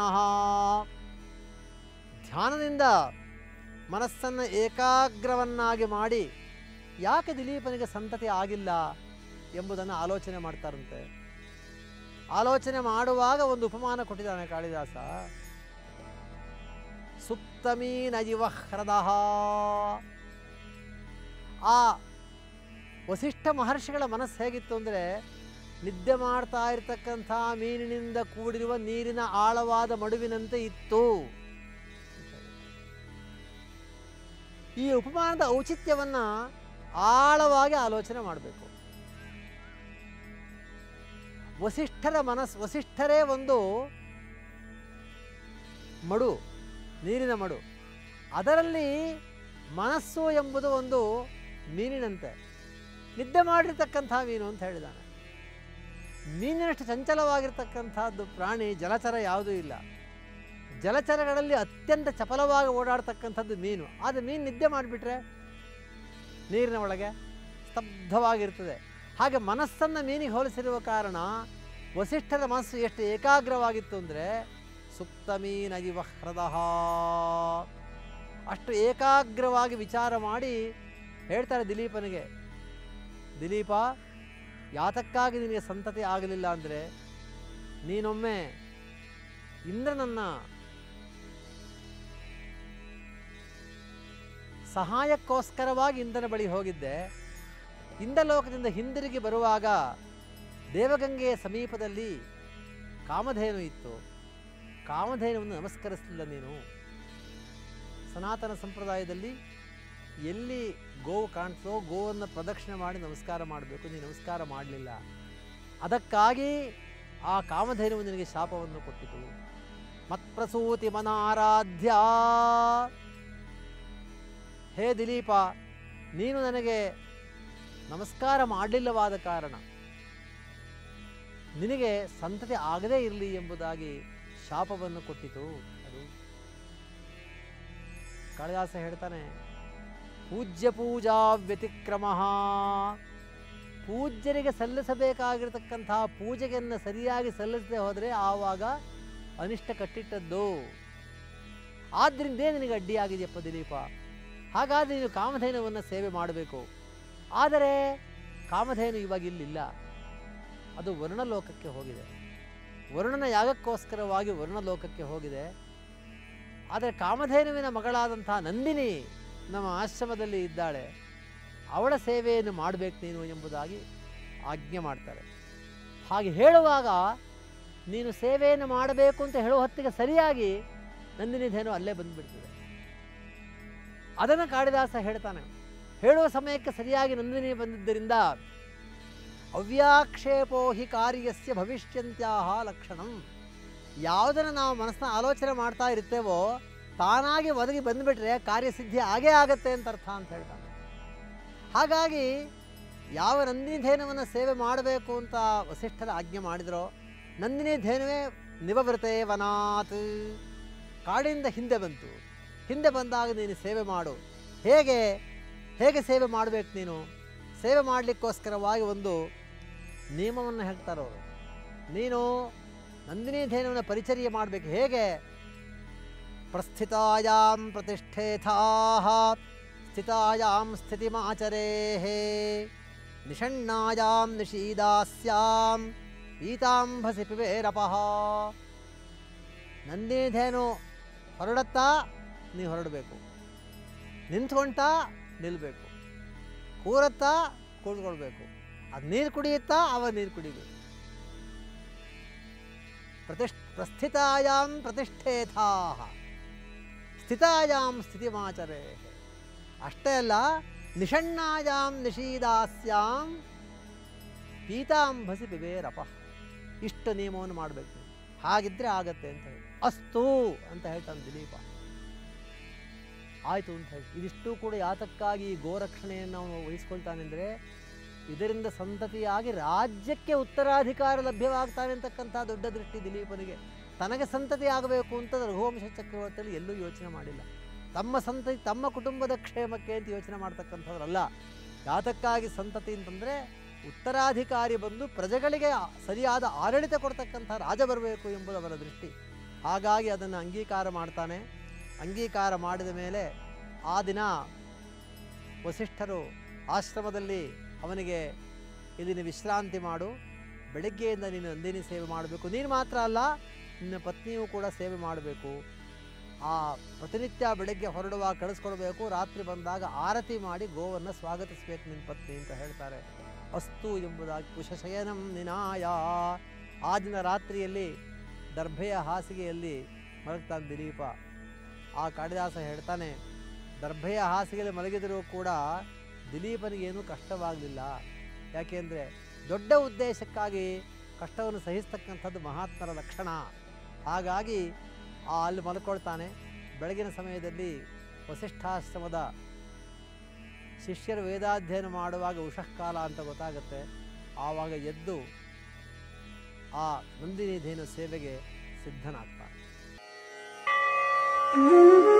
ಧ್ಯಾನದಿಂದ ಮನಸ್ಸನ್ನು ಏಕಾಗ್ರವನ್ನಾಗಿ ಮಾಡಿ ಯಾಕೆ ದಿಲೀಪನಿಗೆ ಸಂತತಿ ಆಗಿಲ್ಲ ಎಂಬುದನ್ನು ಆಲೋಚನೆ ಮಾಡ್ತಾರಂತೆ ಆಲೋಚನೆ ಮಾಡುವಾಗ ಒಂದು ಉಪಮಾನ ಕೊಟ್ಟಿದ್ದಾನೆ ಕಾಳಿದಾಸ ಸುಪ್ತಮೀನಜಿವ ಹೃದಯ ಆ ವಸಿಷ್ಠ ಮಹರ್ಷಿಗಳ ಮನಸ್ಸು ಹೇಗಿತ್ತು ಅಂದರೆ ನಿದ್ದೆ ಮಾಡ್ತಾ ಇರತಕ್ಕಂಥ ಮೀನಿನಿಂದ ಕೂಡಿರುವ ನೀರಿನ ಆಳವಾದ ಮಡುವಿನಂತೆ ಇತ್ತು ಈ ಉಪಮಾನದ ಔಚಿತ್ಯವನ್ನು ಆಳವಾಗಿ ಆಲೋಚನೆ ಮಾಡಬೇಕು ವಸಿಷ್ಠರ ಮನಸ್ಸು ವಸಿಷ್ಠರೇ ಒಂದು ಮಡು ನೀರಿನ ಮಡು ಅದರಲ್ಲಿ ಮನಸ್ಸು ಎಂಬುದು ಒಂದು ಮೀನಿನಂತೆ ನಿದ್ದೆ ಮಾಡಿರ್ತಕ್ಕಂಥ ಮೀನು ಅಂತ ಹೇಳಿದಾನೆ ಮೀನಿನಷ್ಟು ಚಂಚಲವಾಗಿರ್ತಕ್ಕಂಥದ್ದು ಪ್ರಾಣಿ ಜಲಚರ ಯಾವುದೂ ಇಲ್ಲ ಜಲಚರಗಳಲ್ಲಿ ಅತ್ಯಂತ ಚಪಲವಾಗಿ ಓಡಾಡ್ತಕ್ಕಂಥದ್ದು ಮೀನು ಆದರೆ ಮೀನು ನಿದ್ದೆ ಮಾಡಿಬಿಟ್ರೆ ನೀರಿನ ಒಳಗೆ ಸ್ತಬ್ಧವಾಗಿರ್ತದೆ ಹಾಗೆ ಮನಸ್ಸನ್ನು ಮೀನಿಗೆ ಹೋಲಿಸಿರುವ ಕಾರಣ ವಸಿಷ್ಠರ ಮನಸ್ಸು ಎಷ್ಟು ಏಕಾಗ್ರವಾಗಿತ್ತು ಅಂದರೆ ಸುಪ್ತ ಮೀನಗಿವ ಹೃದಯ ಅಷ್ಟು ಏಕಾಗ್ರವಾಗಿ ವಿಚಾರ ಮಾಡಿ ಹೇಳ್ತಾರೆ ದಿಲೀಪನಿಗೆ ದಿಲೀಪ ಯಾತಕ್ಕಾಗಿ ನಿನಗೆ ಸಂತತಿ ಆಗಲಿಲ್ಲ ಅಂದರೆ ನೀನೊಮ್ಮೆ ಇಂದ್ರನನ್ನು ಸಹಾಯಕ್ಕೋಸ್ಕರವಾಗಿ ಇಂದ್ರನ ಬಳಿ ಹೋಗಿದ್ದೆ ಇಂದ್ರಲೋಕದಿಂದ ಹಿಂದಿರುಗಿ ಬರುವಾಗ ದೇವಗಂಗೆಯ ಸಮೀಪದಲ್ಲಿ ಕಾಮಧೇನು ಇತ್ತು ಕಾಮಧೇನುವನ್ನು ನಮಸ್ಕರಿಸಲಿಲ್ಲ ನೀನು ಸನಾತನ ಸಂಪ್ರದಾಯದಲ್ಲಿ ಎಲ್ಲಿ ಗೋವು ಕಾಣ್ತೋ ಗೋವನ್ನು ಪ್ರದಕ್ಷಿಣೆ ಮಾಡಿ ನಮಸ್ಕಾರ ಮಾಡಬೇಕು ನೀನು ನಮಸ್ಕಾರ ಮಾಡಲಿಲ್ಲ ಅದಕ್ಕಾಗಿ ಆ ಕಾಮಧೇನುವು ನಿನಗೆ ಶಾಪವನ್ನು ಕೊಟ್ಟಿತು ಮತ್ಪ್ರಸೂತಿ ಮನಾರಾಧ್ಯ ಹೇ ದಿಲೀಪ ನೀನು ನನಗೆ ನಮಸ್ಕಾರ ಮಾಡಲಿಲ್ಲವಾದ ಕಾರಣ ನಿನಗೆ ಸಂತತಿ ಆಗದೇ ಇರಲಿ ಎಂಬುದಾಗಿ ಶಾಪವನ್ನು ಕೊಟ್ಟಿತು ಅದು ಕಾಳಿದಾಸ ಹೇಳ್ತಾನೆ ಪೂಜ್ಯ ಪೂಜಾ ವ್ಯತಿಕ್ರಮ ಪೂಜ್ಯರಿಗೆ ಸಲ್ಲಿಸಬೇಕಾಗಿರತಕ್ಕಂತಹ ಪೂಜೆಯನ್ನು ಸರಿಯಾಗಿ ಸಲ್ಲಿಸದೆ ಹೋದರೆ ಆವಾಗ ಅನಿಷ್ಟ ಕಟ್ಟಿಟ್ಟದ್ದು ಆದ್ರಿಂದೇ ನಿನಗೆ ಅಡ್ಡಿಯಾಗಿದೆಯಪ್ಪ ದಿಲೀಪ ಹಾಗಾದರೆ ನೀನು ಕಾಮಧೇನವನ್ನು ಸೇವೆ ಮಾಡಬೇಕು ಆದರೆ ಕಾಮಧೇನು ಇವಾಗ ಇಲ್ಲಿಲ್ಲ ಅದು ವರ್ಣಲೋಕಕ್ಕೆ ಹೋಗಿದೆ ವರುಣನ ಯಾಗಕ್ಕೋಸ್ಕರವಾಗಿ ವರ್ಣಲೋಕಕ್ಕೆ ಹೋಗಿದೆ ಆದರೆ ಕಾಮಧೇನುವಿನ ಮಗಳಾದಂಥ ನಂದಿನಿ ನಮ್ಮ ಆಶ್ರಮದಲ್ಲಿ ಇದ್ದಾಳೆ ಅವಳ ಸೇವೆಯನ್ನು ಮಾಡಬೇಕು ನೀನು ಎಂಬುದಾಗಿ ಆಜ್ಞೆ ಮಾಡ್ತಾರೆ ಹಾಗೆ ಹೇಳುವಾಗ ನೀನು ಸೇವೆಯನ್ನು ಮಾಡಬೇಕು ಅಂತ ಹೇಳುವ ಹೊತ್ತಿಗೆ ಸರಿಯಾಗಿ ನಂದಿನಿ ಧೇನು ಅಲ್ಲೇ ಬಂದುಬಿಡ್ತದೆ ಅದನ್ನು ಕಾಳಿದಾಸ ಹೇಳ್ತಾನೆ ಹೇಳುವ ಸಮಯಕ್ಕೆ ಸರಿಯಾಗಿ ನಂದಿನಿ ಬಂದಿದ್ದರಿಂದ ಅವ್ಯಾಕ್ಷೇಪೋ ಹಿ ಕಾರ್ಯಸ್ಯ ಭವಿಷ್ಯಂತ್ಯಾಹ ಲಕ್ಷಣಂ ಯಾವುದನ್ನು ನಾವು ಮನಸ್ಸನ್ನ ಆಲೋಚನೆ ಮಾಡ್ತಾ ಇರ್ತೇವೋ ತಾನಾಗಿ ಒದಗಿ ಬಂದುಬಿಟ್ರೆ ಕಾರ್ಯಸಿದ್ಧಿ ಆಗೇ ಆಗತ್ತೆ ಅಂತ ಅರ್ಥ ಅಂತ ಹೇಳ್ತಾನೆ ಹಾಗಾಗಿ ಯಾವ ನಂದಿನಿ ಧೇನುವನ್ನು ಸೇವೆ ಮಾಡಬೇಕು ಅಂತ ವಸಿಷ್ಠರ ಆಜ್ಞೆ ಮಾಡಿದರೋ ನಂದಿನಿ ಧೇನುವೆ ನಿವವೃತೆ ವನಾತ್ ಕಾಡಿಂದ ಹಿಂದೆ ಬಂತು ಹಿಂದೆ ಬಂದಾಗ ನೀನು ಸೇವೆ ಮಾಡು ಹೇಗೆ ಹೇಗೆ ಸೇವೆ ಮಾಡಬೇಕು ನೀನು ಸೇವೆ ಮಾಡಲಿಕ್ಕೋಸ್ಕರವಾಗಿ ಒಂದು ನಿಯಮವನ್ನು ಹೇಳ್ತಾರವರು ನೀನು ನಂದಿನಿ ಧೇನುವಿನ ಪರಿಚರ್ಯ ಮಾಡಬೇಕು ಹೇಗೆ ಪ್ರಸ್ಥಿತಾಯಾಂ ಪ್ರತಿಷ್ಠೇಥಾ ಸ್ಥಿತಾಯಾಂ ಸ್ಥಿತಿಮಾಚರೇಃ ನಿಷಣ್ಣಾಯಾಂ ನಿಷೀದಾಸ್ಯಾಂ ಪೀತಾಂಭಸಿ ಪಿಬೇರಪಃ ನಂದಿನಿ ಧೇನು ಹೊರಡತ್ತಾ ನೀವು ಹೊರಡಬೇಕು ನಿಂತ್ಕೊಂತಾ ನಿಲ್ಲಬೇಕು ಕೂರತ್ತಾ ಕೂತ್ಕೊಳ್ಬೇಕು ಅದು ನೀರು ಕುಡಿಯುತ್ತಾ ಅವ ನೀರು ಕುಡಿಬೇಕು ಪ್ರತಿಷ್ಠ ಪ್ರಸ್ಥಿತಾಯಾಂ ಪ್ರತಿಷ್ಠೇಥಾ ಸ್ಥಿತಾಯಾಂ ಸ್ಥಿತಿಮಾಚರೇ ಅಷ್ಟೇ ಅಲ್ಲ ನಿಷಣ್ಣಾಯಾಂ ನಿಷೀದಾಸ್ಯಾಂ ಪೀತಾಂಬಸಿ ಪಿಬೇರಪ ಇಷ್ಟು ನಿಯಮವನ್ನು ಮಾಡಬೇಕು ಹಾಗಿದ್ರೆ ಆಗತ್ತೆ ಅಂತ ಹೇಳಿ ಅಸ್ತು ಅಂತ ಹೇಳ್ತಾನೆ ದಿಲೀಪ ಆಯಿತು ಅಂತ ಹೇಳಿ ಇದಿಷ್ಟು ಕೂಡ ಯಾತಕ್ಕಾಗಿ ಈ ಗೋರಕ್ಷಣೆಯನ್ನು ಅವನು ವಹಿಸ್ಕೊಳ್ತಾನೆ ಅಂದರೆ ಇದರಿಂದ ಸಂತತಿಯಾಗಿ ರಾಜ್ಯಕ್ಕೆ ಉತ್ತರಾಧಿಕಾರ ಲಭ್ಯವಾಗ್ತಾನೆ ಅಂತಕ್ಕಂಥ ದೊಡ್ಡ ದೃಷ್ಟಿ ದಿಲೀಪನಿಗೆ ತನಗೆ ಸಂತತಿ ಆಗಬೇಕು ಅಂತ ರಘುವಂಶ ಚಕ್ರವರ್ತಿಯಲ್ಲಿ ಎಲ್ಲೂ ಯೋಚನೆ ಮಾಡಿಲ್ಲ ತಮ್ಮ ಸಂತತಿ ತಮ್ಮ ಕುಟುಂಬದ ಕ್ಷೇಮಕ್ಕೆ ಅಂತ ಯೋಚನೆ ಮಾಡ್ತಕ್ಕಂಥವ್ರಲ್ಲ ಯಾತಕ್ಕಾಗಿ ಸಂತತಿ ಅಂತಂದರೆ ಉತ್ತರಾಧಿಕಾರಿ ಬಂದು ಪ್ರಜೆಗಳಿಗೆ ಸರಿಯಾದ ಆಡಳಿತ ಕೊಡ್ತಕ್ಕಂಥ ರಾಜ ಬರಬೇಕು ಎಂಬುದು ಅವರ ದೃಷ್ಟಿ ಹಾಗಾಗಿ ಅದನ್ನು ಅಂಗೀಕಾರ ಮಾಡ್ತಾನೆ ಅಂಗೀಕಾರ ಮಾಡಿದ ಮೇಲೆ ಆ ದಿನ ವಸಿಷ್ಠರು ಆಶ್ರಮದಲ್ಲಿ ಅವನಿಗೆ ಇಲ್ಲಿನ ವಿಶ್ರಾಂತಿ ಮಾಡು ಬೆಳಗ್ಗೆಯಿಂದ ನೀನು ನಂದಿನಿ ಸೇವೆ ಮಾಡಬೇಕು ನೀನು ಮಾತ್ರ ಅಲ್ಲ ನಿನ್ನ ಪತ್ನಿಯೂ ಕೂಡ ಸೇವೆ ಮಾಡಬೇಕು ಆ ಪ್ರತಿನಿತ್ಯ ಬೆಳಗ್ಗೆ ಹೊರಡುವಾಗ ಕಳಿಸ್ಕೊಡ್ಬೇಕು ರಾತ್ರಿ ಬಂದಾಗ ಆರತಿ ಮಾಡಿ ಗೋವನ್ನು ಸ್ವಾಗತಿಸಬೇಕು ನಿನ್ನ ಪತ್ನಿ ಅಂತ ಹೇಳ್ತಾರೆ ಅಸ್ತು ಎಂಬುದಾಗಿ ಕುಶಶಯನಂ ನಿನಾಯ ಆ ದಿನ ರಾತ್ರಿಯಲ್ಲಿ ದರ್ಭೆಯ ಹಾಸಿಗೆಯಲ್ಲಿ ಮಲಗ್ತಾನೆ ದಿಲೀಪ ಆ ಕಾಳಿದಾಸ ಹೇಳ್ತಾನೆ ದರ್ಭೆಯ ಹಾಸಿಗೆಯಲ್ಲಿ ಮಲಗಿದರೂ ಕೂಡ ದಿಲೀಪನಿಗೇನೂ ಕಷ್ಟವಾಗಲಿಲ್ಲ ಯಾಕೆಂದರೆ ದೊಡ್ಡ ಉದ್ದೇಶಕ್ಕಾಗಿ ಕಷ್ಟವನ್ನು ಸಹಿಸ್ತಕ್ಕಂಥದ್ದು ಮಹಾತ್ಮರ ಲಕ್ಷಣ ಹಾಗಾಗಿ ಆ ಅಲ್ಲಿ ಮಲ್ಕೊಳ್ತಾನೆ ಬೆಳಗಿನ ಸಮಯದಲ್ಲಿ ವಸಿಷ್ಠಾಶ್ರಮದ ಶಿಷ್ಯರು ವೇದಾಧ್ಯಯನ ಮಾಡುವಾಗ ಉಷಃಕಾಲ ಅಂತ ಗೊತ್ತಾಗುತ್ತೆ ಆವಾಗ ಎದ್ದು ಆ ನಂದಿನಿ ಧೇನು ಸೇವೆಗೆ ಸಿದ್ಧನಾಗ್ತಾನೆ Thank you.